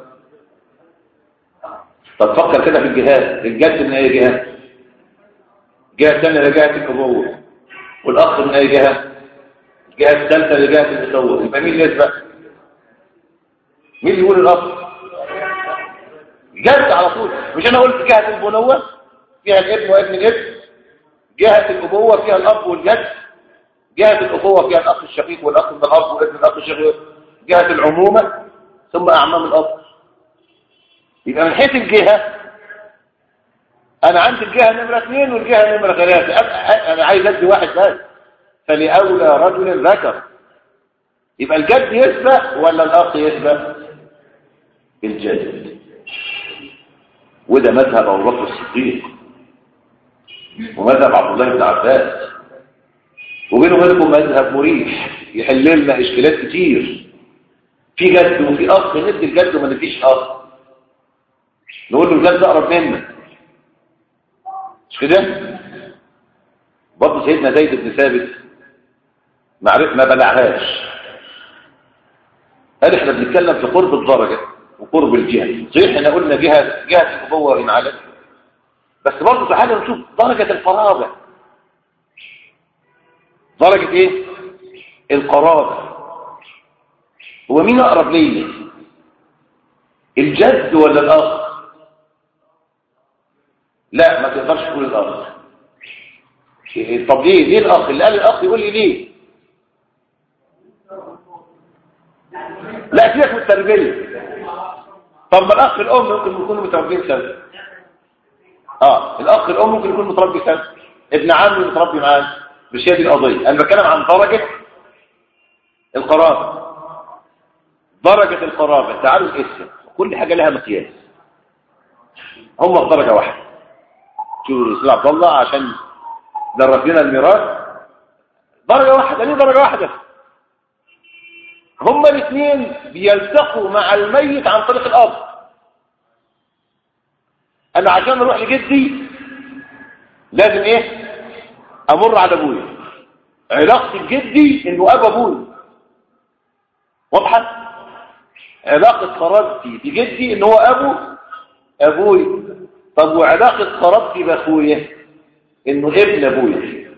طب فكر كده في الجهات الجد من اي جهه جهه ثانيه لجهه الابوه والاخ من اي جهه الجهه الثالثه لجهه التصور يبقى مين اللي يسبق مين اللي يقول الاخ جد على طول مش انا قلت جهه البنوه فيها الابن وابن الابن جهه الابوه فيها الاب والجد جهه الاخوه فيها الاخ الشقيق والاخ من الاب وابن الاخ الشقيق جهه العمومه ثم اعمام الاب يبقى من حيث الجهه انا عندي الجهه نمره اثنين والجهه نمره ثلاثه انا عايز ادي واحد بس فلأولى رجل ذكر يبقى الجد يسبق ولا الأخ يسبق الجد وده مذهب أبو بكر الصديق ومذهب عبد الله بن عباس وبينه وبينكم مذهب مريح يحل لنا إشكالات كتير في جد وفي أخ ندي الجد وما نديش أخ نقول له الجد أقرب منك مش كده؟ برضه سيدنا زيد بن ثابت معرف ما بلعهاش قال احنا بنتكلم في قرب الدرجة وقرب الجهة صحيح احنا قلنا جهة جهة الأبوة إن علت بس برضه تعالى نشوف درجة القرابة درجة ايه القرابة هو مين أقرب ليه الجد ولا الأخ لا ما تقدرش تقول الأخ طب ليه ليه الأخ اللي قال الأخ يقول لي ليه لا سيبك من التربية طب ما الأخ الأم ممكن يكونوا متربيين سنة اه الأخ الأم ممكن يكون متربي سنة ابن عمي متربي معاه مش هي دي القضية أنا بتكلم عن درجة القرابة درجة القرابة تعالوا الاسم كل حاجة لها مقياس هم في درجة واحدة شوفوا الرسول عبد الله عشان درس لنا الميراث درجة واحدة ليه درجة واحدة هما الاثنين بيلتقوا مع الميت عن طريق الأب أنا عشان أروح لجدي لازم إيه أمر على أبويا علاقتي بجدي إنه أب أبوي واضحة علاقة قرابتي بجدي ان هو ابو ابوي طب وعلاقة قرابتي باخويا انه ابن ابويا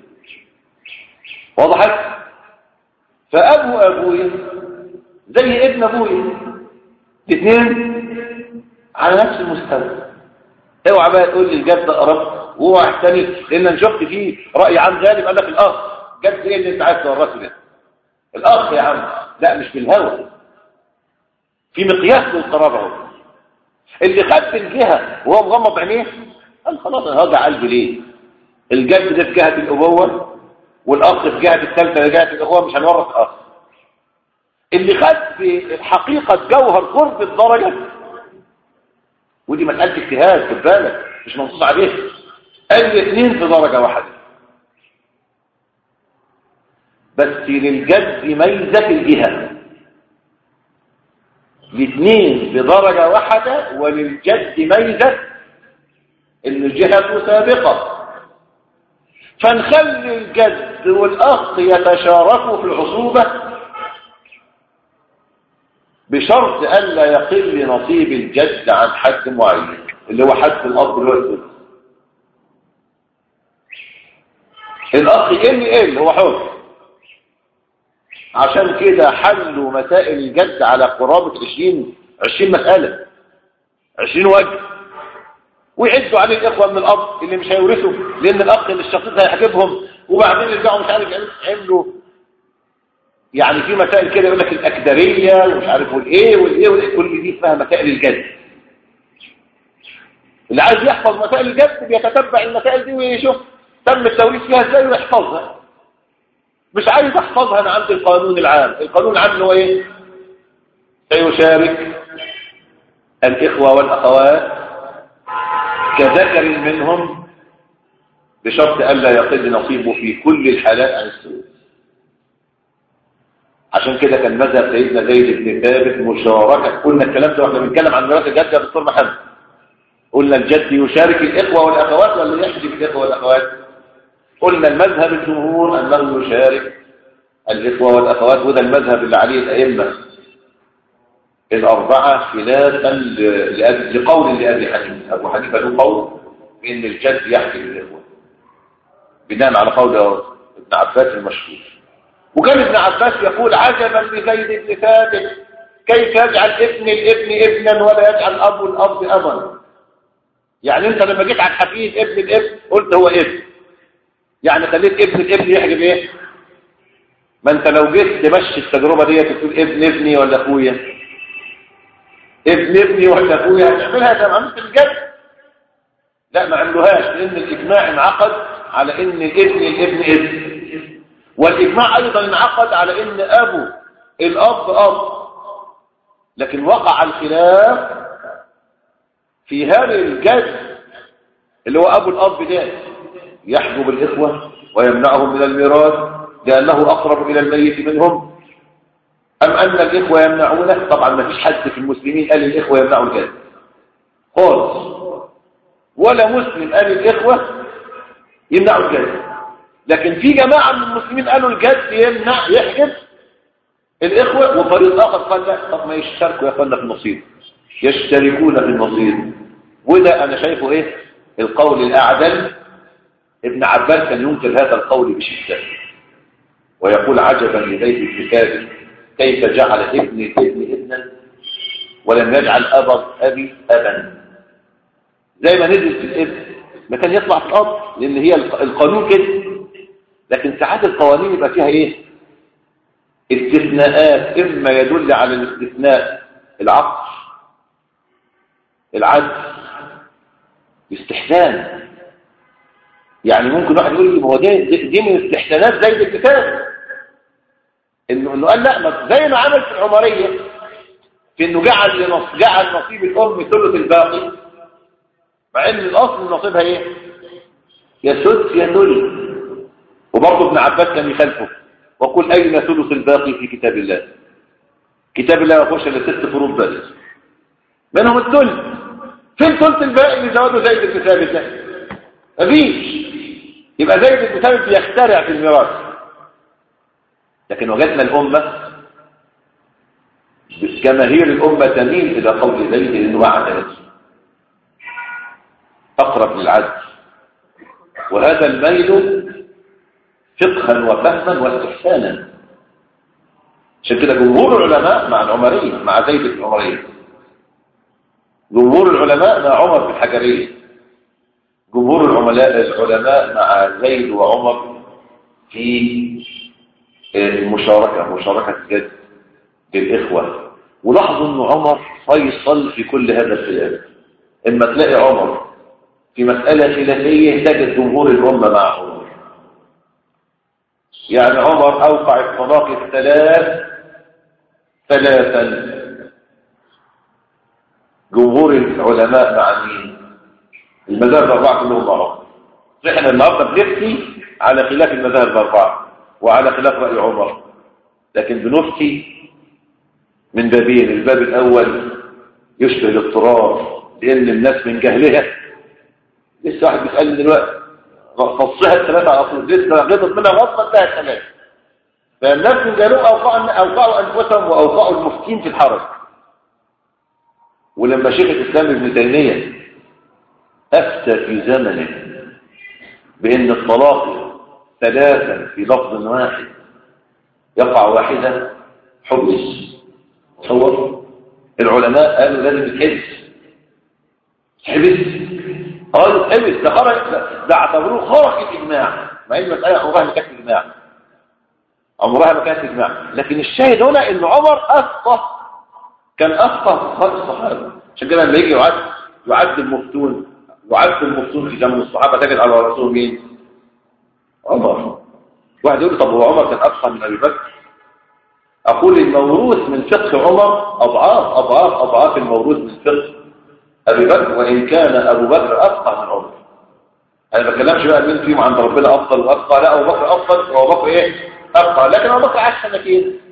وضحت فابو ابويا زي ابن ابويا الاثنين على نفس المستوى اوعى بقى تقول لي الجد قرب واوعى الثاني لان انا شفت فيه راي عام غالب قال لك الاخ جد ايه اللي انت عايز تورثه ده الاخ يا عم لا مش بالهوى في مقياس للقرابه اهو اللي خد الجهه وهو مغمض عينيه قال خلاص انا هرجع قلبي ليه الجد ده في جهه الابوه والاخ في جهه الثالثه في جهه الاخوه مش هنورث اخ اللي خد بحقيقه جوهر قرب الدرجه ودي مساله اجتهاد خد بالك مش منصوص عليه الاثنين في درجه واحده بس للجد ميزه في الجهه الاثنين بدرجة واحدة وللجد ميزة ان الجهة سابقة فنخلي الجد والأخ يتشاركوا في العصوبة بشرط ألا يقل نصيب الجد عن حد معين اللي هو حد الأب اللي هو الثلث الأخ يقل يقل هو حر عشان كده حلوا مسائل الجد على قرابة 20 20 مسألة 20 وجه ويعدوا عليه الإخوة من الأب اللي مش هيورثوا لأن الأخ اللي الشقيق هيحجبهم وبعدين يرجعوا مش عارف يعملوا يعني في مسائل كده يقول لك الأكدرية ومش عارف والإيه والإيه والإيه كل دي اسمها مسائل الجد اللي عايز يحفظ مسائل الجد بيتتبع المسائل دي ويشوف تم التوريث فيها ازاي ويحفظها مش عايز احفظها انا عندي القانون العام القانون العام اللي هو ايه سيشارك الاخوة والاخوات كذكر منهم بشرط الا يقل نصيبه في كل الحالات عن السلوك عشان كده كان مذهب سيدنا زيد بن ثابت مشاركة قلنا الكلام ده واحنا بنتكلم عن ميراث الجد يا دكتور محمد قلنا الجد يشارك الاخوة والاخوات ولا يحجب الاخوة والاخوات قلنا المذهب الجمهور أنه يشارك الإخوة والأخوات وده المذهب اللي عليه الأئمة الأربعة خلافا لقول لأبي حنيفة أبو حنيفة له قول إن الجد يحكي الإخوة بناء على قول ابن عباس المشهور وكان ابن عباس يقول عجبا لزيد بن ثابت كيف يجعل ابن الابن ابنا ولا يجعل أبو الأب أبا يعني انت لما جيت على الحفيد ابن الابن قلت هو ابن يعني خليت ابن الابن يحجب ايه ما انت لو جيت تمشي التجربه ديت تقول ابن ابني ولا اخويا ابن ابني ولا اخويا هتعملها زي ما عملت الجد لا ما عملوهاش لان الاجماع انعقد على ان الابن الابن ابن والاجماع ايضا انعقد على ان ابو الاب اب لكن وقع الخلاف في هذا الجد اللي هو ابو الاب ده يحجب الإخوة ويمنعهم من الميراث لأنه أقرب إلى الميت منهم أم أن الإخوة يمنعونه طبعا ما فيش حد في المسلمين قال الإخوة يمنعوا الجد خالص ولا مسلم قال الإخوة يمنعوا الجد لكن في جماعة من المسلمين قالوا الجد يمنع يحجب الإخوة وفريق آخر قال لا طب ما يشتركوا يا أخوانا في النصيب يشتركون في النصيب وده أنا شايفه إيه القول الأعدل ابن عباس كان ينكر هذا القول بشدة ويقول عجبا لبيت الكتاب كيف جعل ابن ابن ابنا ولم يجعل أبا أبي أبا زي ما نزل في الابن ما كان يطلع في الأرض لأن هي القانون كده لكن ساعات القوانين يبقى فيها ايه استثناءات إما يدل على الاستثناء العقل العدل استحسان يعني ممكن واحد يقول لي ما هو دي, دي من استحسانات زي الكتاب انه انه قال لا ما زي ما عمل في العمريه في انه جعل لنص جعل نصيب الام ثلث الباقي مع ان الاصل نصيبها ايه يا سدس يا ثلث وبرضه ابن عباس كان يخالفه وقل اين ثلث الباقي في كتاب الله كتاب الله ما يخش الا ست فروض بس منهم الثلث فين ثلث الباقي اللي زواده زيد بن ثابت ده مفيش يبقى زيد بن ثابت بيخترع في الميراث لكن وجدنا الأمة جماهير الأمة تميل إلى قول زيد لأنه أعدل أقرب للعدل وهذا الميل فقها وفهما واستحسانا عشان كده جمهور العلماء مع العمرية مع زيد بن العمرية جمهور العلماء مع عمر بن الحجرية جمهور العملاء العلماء مع زيد وعمر في المشاركة مشاركة جد للإخوة ولاحظوا أن عمر فيصل في كل هذا الخلاف إما تلاقي عمر في مسألة خلافية تجد جمهور الأمة مع عمر يعني عمر أوقع الطلاق الثلاث ثلاثا جمهور العلماء مع مين المذاهب الأربعة كلهم مع عمر احنا النهارده بنفتي على خلاف المذاهب الأربعة وعلى خلاف رأي عمر لكن بنفتي من بابين الباب الأول يشبه الاضطرار لأن الناس من جهلها لسه واحد بيسألني دلوقتي فصيها الثلاثة على طول لسه غلطت منها غلطة انتهى الثلاثة فالناس من جهلهم أوقعوا, أوقعوا أنفسهم وأوقعوا المفتين في الحرج ولما شيخ الإسلام ابن تيمية أفتى في زمنه بأن الطلاق ثلاثا في لفظ واحد يقع واحدا حبس تصور العلماء قالوا لازم يتحبس حبس قالوا اتحبس ده خرج ده اعتبروه خرج الاجماع مع ان المساله عمرها ما كانت اجماع عمرها ما كانت اجماع لكن الشاهد هنا ان عمر افقه كان افقه الصحابه عشان كده لما يجي يعد يعد المفتون يعد المفتون في زمن الصحابه تجد على رسول مين عمر واحد يقول طب هو عمر كان افقه من ابي بكر أقول الموروث من فقه عمر أضعاف أضعاف أضعاف الموروث من فقه أبي بكر وإن كان أبو بكر أفقه من عمر أنا ما بتكلمش بقى مين فيهم عند ربنا أفضل وأفقه لا أبو بكر أفضل وأبو بكر إيه أفقه لكن أبو بكر عاش سنتين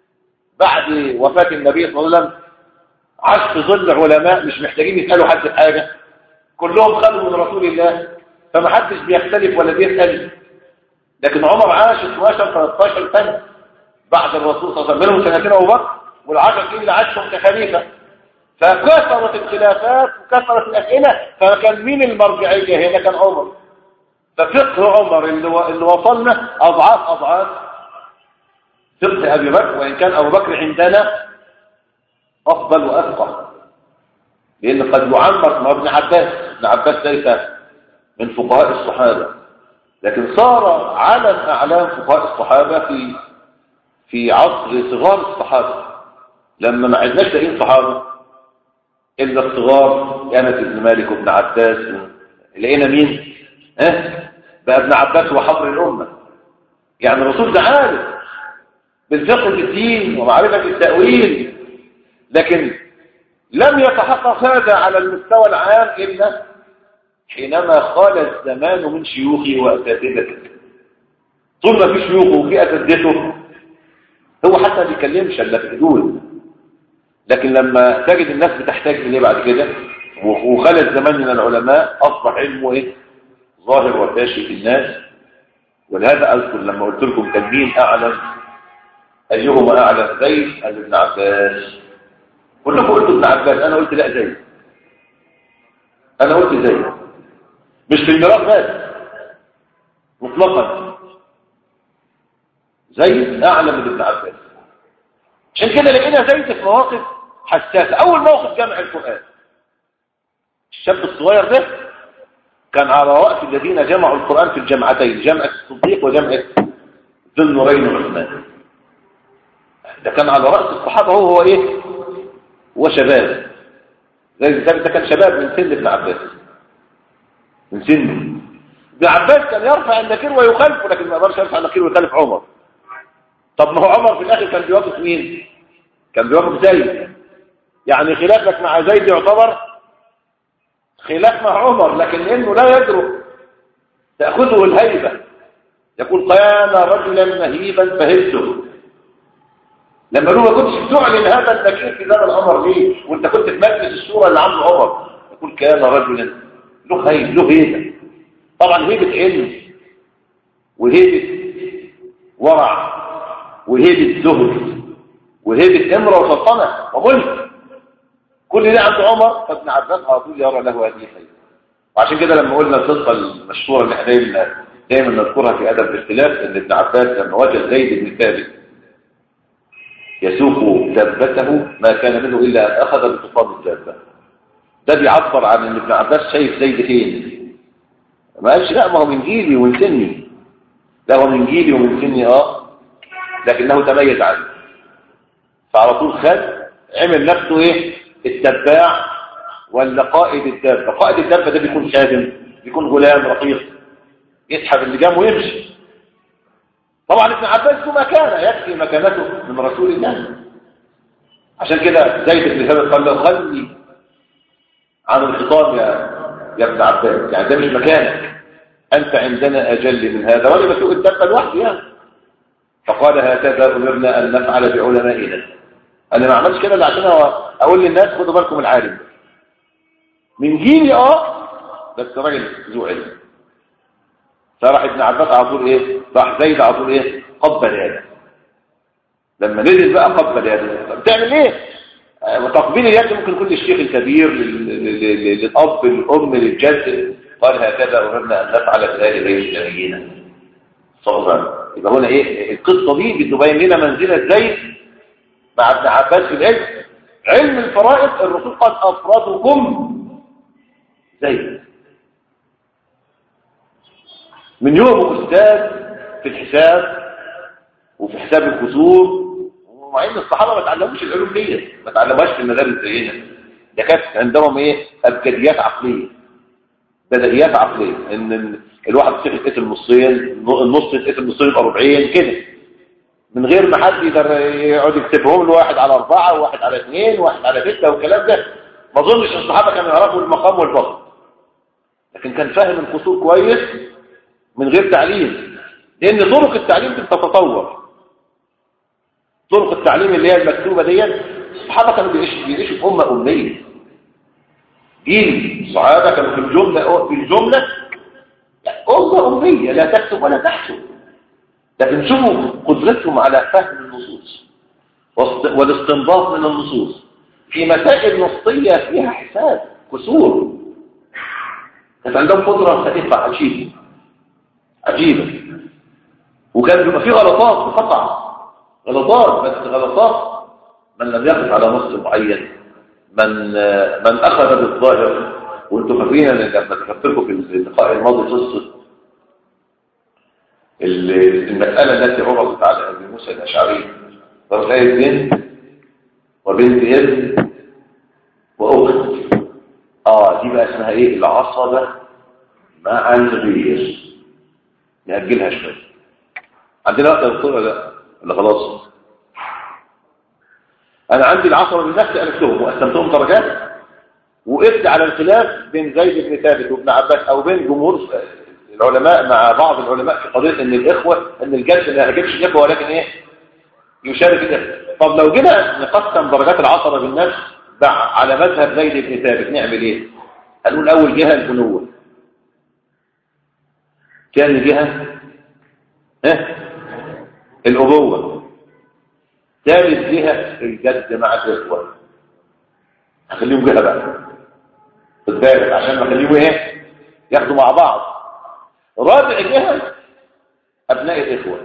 بعد وفاة النبي صلى الله عليه وسلم عاش في ظل علماء مش محتاجين يسألوا حد في حاجة كلهم خدوا من رسول الله فما حدش بيختلف ولا بيسأل لكن عمر عاش 12 13 سنة بعد الرسول صلى الله عليه وسلم منهم سنتين ابو بكر والعشر سنين اللي عاشهم كخليفه فكثرت الخلافات وكثرت الاسئله فكان مين المرجعيه هنا كان عمر ففقه عمر اللي, و... اللي وصلنا اضعاف اضعاف فقه ابي بكر وان كان ابو بكر عندنا افضل وافقه لان قد يعمر ما ابن عباس ابن عباس ليس من فقهاء الصحابه لكن صار علم اعلام فقهاء الصحابه في في عصر صغار الصحابة لما ما عدناش لاقيين صحابة إلا الصغار أنس بن مالك وابن عباس لقينا مين؟ ها؟ بقى ابن عباس هو حبر الأمة يعني الرسول ده عارف بالفقه في الدين ومعرفة التأويل لكن لم يتحقق هذا على المستوى العام إلا حينما خال الزمان من شيوخه وأساتذته طول ما في شيوخه وفي أساتذته هو حتى ما بيتكلمش الا في حدود لكن لما تجد الناس بتحتاج اليه بعد كده وخلى الزمان من العلماء اصبح علمه ايه ظاهر وفاشي في الناس ولهذا اذكر لما قلت لكم كان مين اعلم ايهما اعلم زيد ام ابن عباس كلكم قلتوا ابن عباس انا قلت لا زيد انا قلت زيد مش في الميراث بس مطلقا زيد أعلى من ابن عباس عشان كده لقينا زيد في مواقف حساسة أول موقف جمع القرآن الشاب الصغير ده كان على رأس الذين جمعوا القرآن في الجمعتين جمعة الصديق وجمعة ذو النورين وعثمان ده كان على رأس الصحابة هو هو إيه هو شباب زي ده كان شباب من سن ابن عباس من سنه ابن عباس كان يرفع النكير ويخالفه لكن ما يقدرش يرفع النكير ويخالف عمر طب ما هو عمر في الاخر كان بيوافق مين كان بيوافق زيد يعني خلافك مع زيد يعتبر خلاف مع عمر لكن انه لا يدرك تاخذه الهيبه يقول كان رجلا مهيبا فهبته لما له ما كنتش تعلن هذا النكير في زمن عمر ليه وانت كنت في مجلس الشورى اللي عند عمر يقول كان رجلا له هيب له هيبه طبعا هيبه علم وهيبه ورع وهيبة زهد وهيبة امرة وسلطنة وملك كل ده عند عمر فابن عباس على طول يرى له هذه الحيث وعشان كده لما قلنا القصة المشهورة اللي احنا دايما دايما نذكرها في أدب الاختلاف ان ابن عباس لما وجد زيد بن ثابت يسوق دابته ما كان منه إلا أن أخذ بطفال الدابة ده بيعبر عن ان ابن عباس شايف زيد فين ما قالش لا ما هو من جيلي ومن سني لا هو من جيلي ومن سني اه لكنه تميز عنه فعلى طول خد عمل نفسه ايه التباع ولا قائد الدابة قائد الدابة ده بيكون خادم بيكون غلام رقيق يسحب اللجام ويمشي طبعا ابن عباس له مكانه يكفي مكانته من رسول الله عشان كده زيد بن ثابت قال له خلي عن الخطاب يا يا ابن عباس يعني ده مش مكانك انت عندنا اجل من هذا ولا مسوق الدابه لوحده يعني فقال هكذا امرنا ان نفعل بعلمائنا انا ما عملتش كده عشان اقول للناس خدوا بالكم العالم من جيلي اه بس راجل ذو علم فراح ابن عباس على طول ايه راح زيد على طول ايه قبل يده لما نزل بقى قبل يده بتعمل ايه وتقبيل اليد ممكن يكون للشيخ الكبير للاب للام للجد قال هكذا امرنا ان نفعل بذلك بين نبينا صلى الله عليه وسلم يبقى هنا ايه القصه دي بتبين لنا منزله زيد مع ابن عباس في العلم علم الفرائض الرسول قد افردكم زيد من يوم أستاذ في الحساب وفي حساب الكسور ومع ان الصحابة ما تعلموش العلوم دي ما تعلموهاش في المدارس زينا ده كانت عندهم ايه ابجديات عقلية بدهيات عقلية ان الواحد يصير يتقتل نصين النص يتقتل نصين يبقى ربعين كده من غير ما حد يقدر يقعد يكتبهم له واحد على أربعة وواحد على اثنين وواحد على ستة والكلام ده ما اظنش الصحابة كانوا يعرفوا المقام والفضل لكن كان فاهم القصور كويس من غير تعليم لأن طرق التعليم بتتطور طرق التعليم اللي هي المكتوبة ديت الصحابة كانوا بيعيشوا بيعيشوا في أمة أمية جيل الصحابة كانوا في الجملة في الجملة أمة أمية لا تكتب ولا تحسب لكن شوفوا قدرتهم على فهم النصوص والاستنباط من النصوص في مسائل نصية فيها حساب كسور كانت عندهم قدرة خفيفة عجيبة عجيبة وكان بيبقى فيه غلطات قطع غلطات بس غلطات من لم يقف على نص معين من من أخذ بالظاهر وانتم فاكرين لما ذكرت لكم في اللقاء الماضي قصه المسألة التي عرضت على أبي موسى الأشعري رسائل بنت وبنت ابن وأخت آه دي بقى اسمها إيه العصبة مع الغير نأجلها شوية عندنا وقت دكتور ولا ولا خلاص أنا عندي العصبة من نفسي ألفتهم وقسمتهم درجات وقفت على الخلاف بين زيد بن ثابت وابن عباس أو بين جمهور العلماء مع بعض العلماء في قضية ان الإخوة ان الجد ما يهجبش الإخوة ولكن ايه يشارك الإخوة طب لو جينا نقسم درجات العصبة بالنفس على مذهب زيد بن ثابت نعمل ايه هنقول اول جهة البنوة ثاني جهة اه الأبوة ثالث جهة الجد مع الإخوة هخليهم جهة بقى خد بالك عشان ما اخليهم ايه ياخدوا مع بعض رابع جهة أبناء الإخوة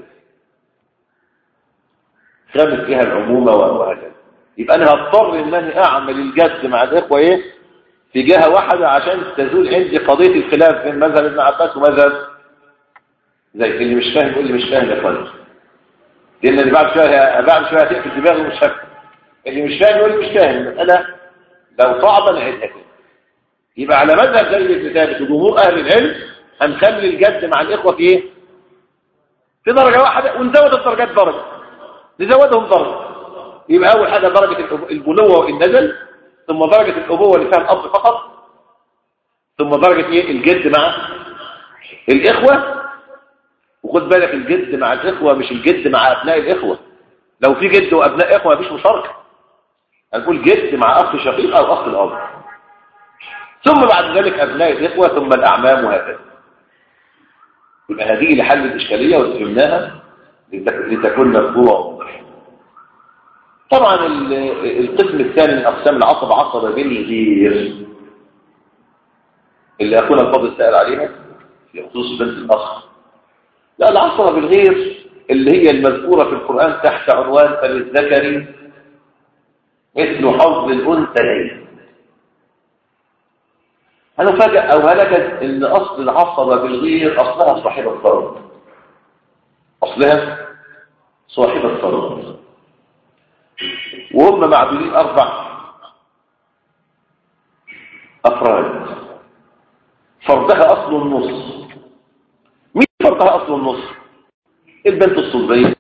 خامس جهة العمومة وهكذا يبقى أنا هضطر إن أنا أعمل الجد مع الإخوة إيه في جهة واحدة عشان تزول عندي قضية الخلاف بين مذهب ابن عباس ومذهب زي اللي مش فاهم يقول لي مش فاهم يا اخوان لأن اللي بعد شوية بعد شوية هتقفل دماغه ومش فاهم اللي مش فاهم يقول لي مش فاهم المسألة لو صعبة نعيدها كده يبقى على مذهب زي ابن ثابت وجمهور أهل العلم هنخلي الجد مع الإخوة في ايه في درجة واحدة ونزود الدرجات درجة نزودهم درجة يبقى أول حاجة درجة البنوة والنزل ثم درجة الأبوة اللي فيها الأب فقط ثم درجة ايه الجد مع الإخوة وخد بالك الجد مع الإخوة مش الجد مع أبناء الإخوة لو في جد وأبناء إخوة مفيش مشاركة هنقول جد مع أخ شقيق أو أخ الأب ثم بعد ذلك أبناء الإخوة ثم الأعمام وهكذا يبقى هذه لحل الإشكالية وفهمناها لتكون مفهومة وواضحة طبعا ال- القسم الثاني من أقسام العصبة عصبة بالغير اللي أخونا الفضل سأل عليها في خصوص بنت الأخ لا العصبة بالغير اللي هي المذكورة في القرآن تحت عنوان فللذكر مثل حظ الأنثيين هنفاجأ أو هلكت إن أصل العصبة بالغير أصلها صاحبة فرد أصلها صاحبة فرد وهم معدودين أربع أفراد فردها أصل النص مين فردها أصل النص البنت الصلبية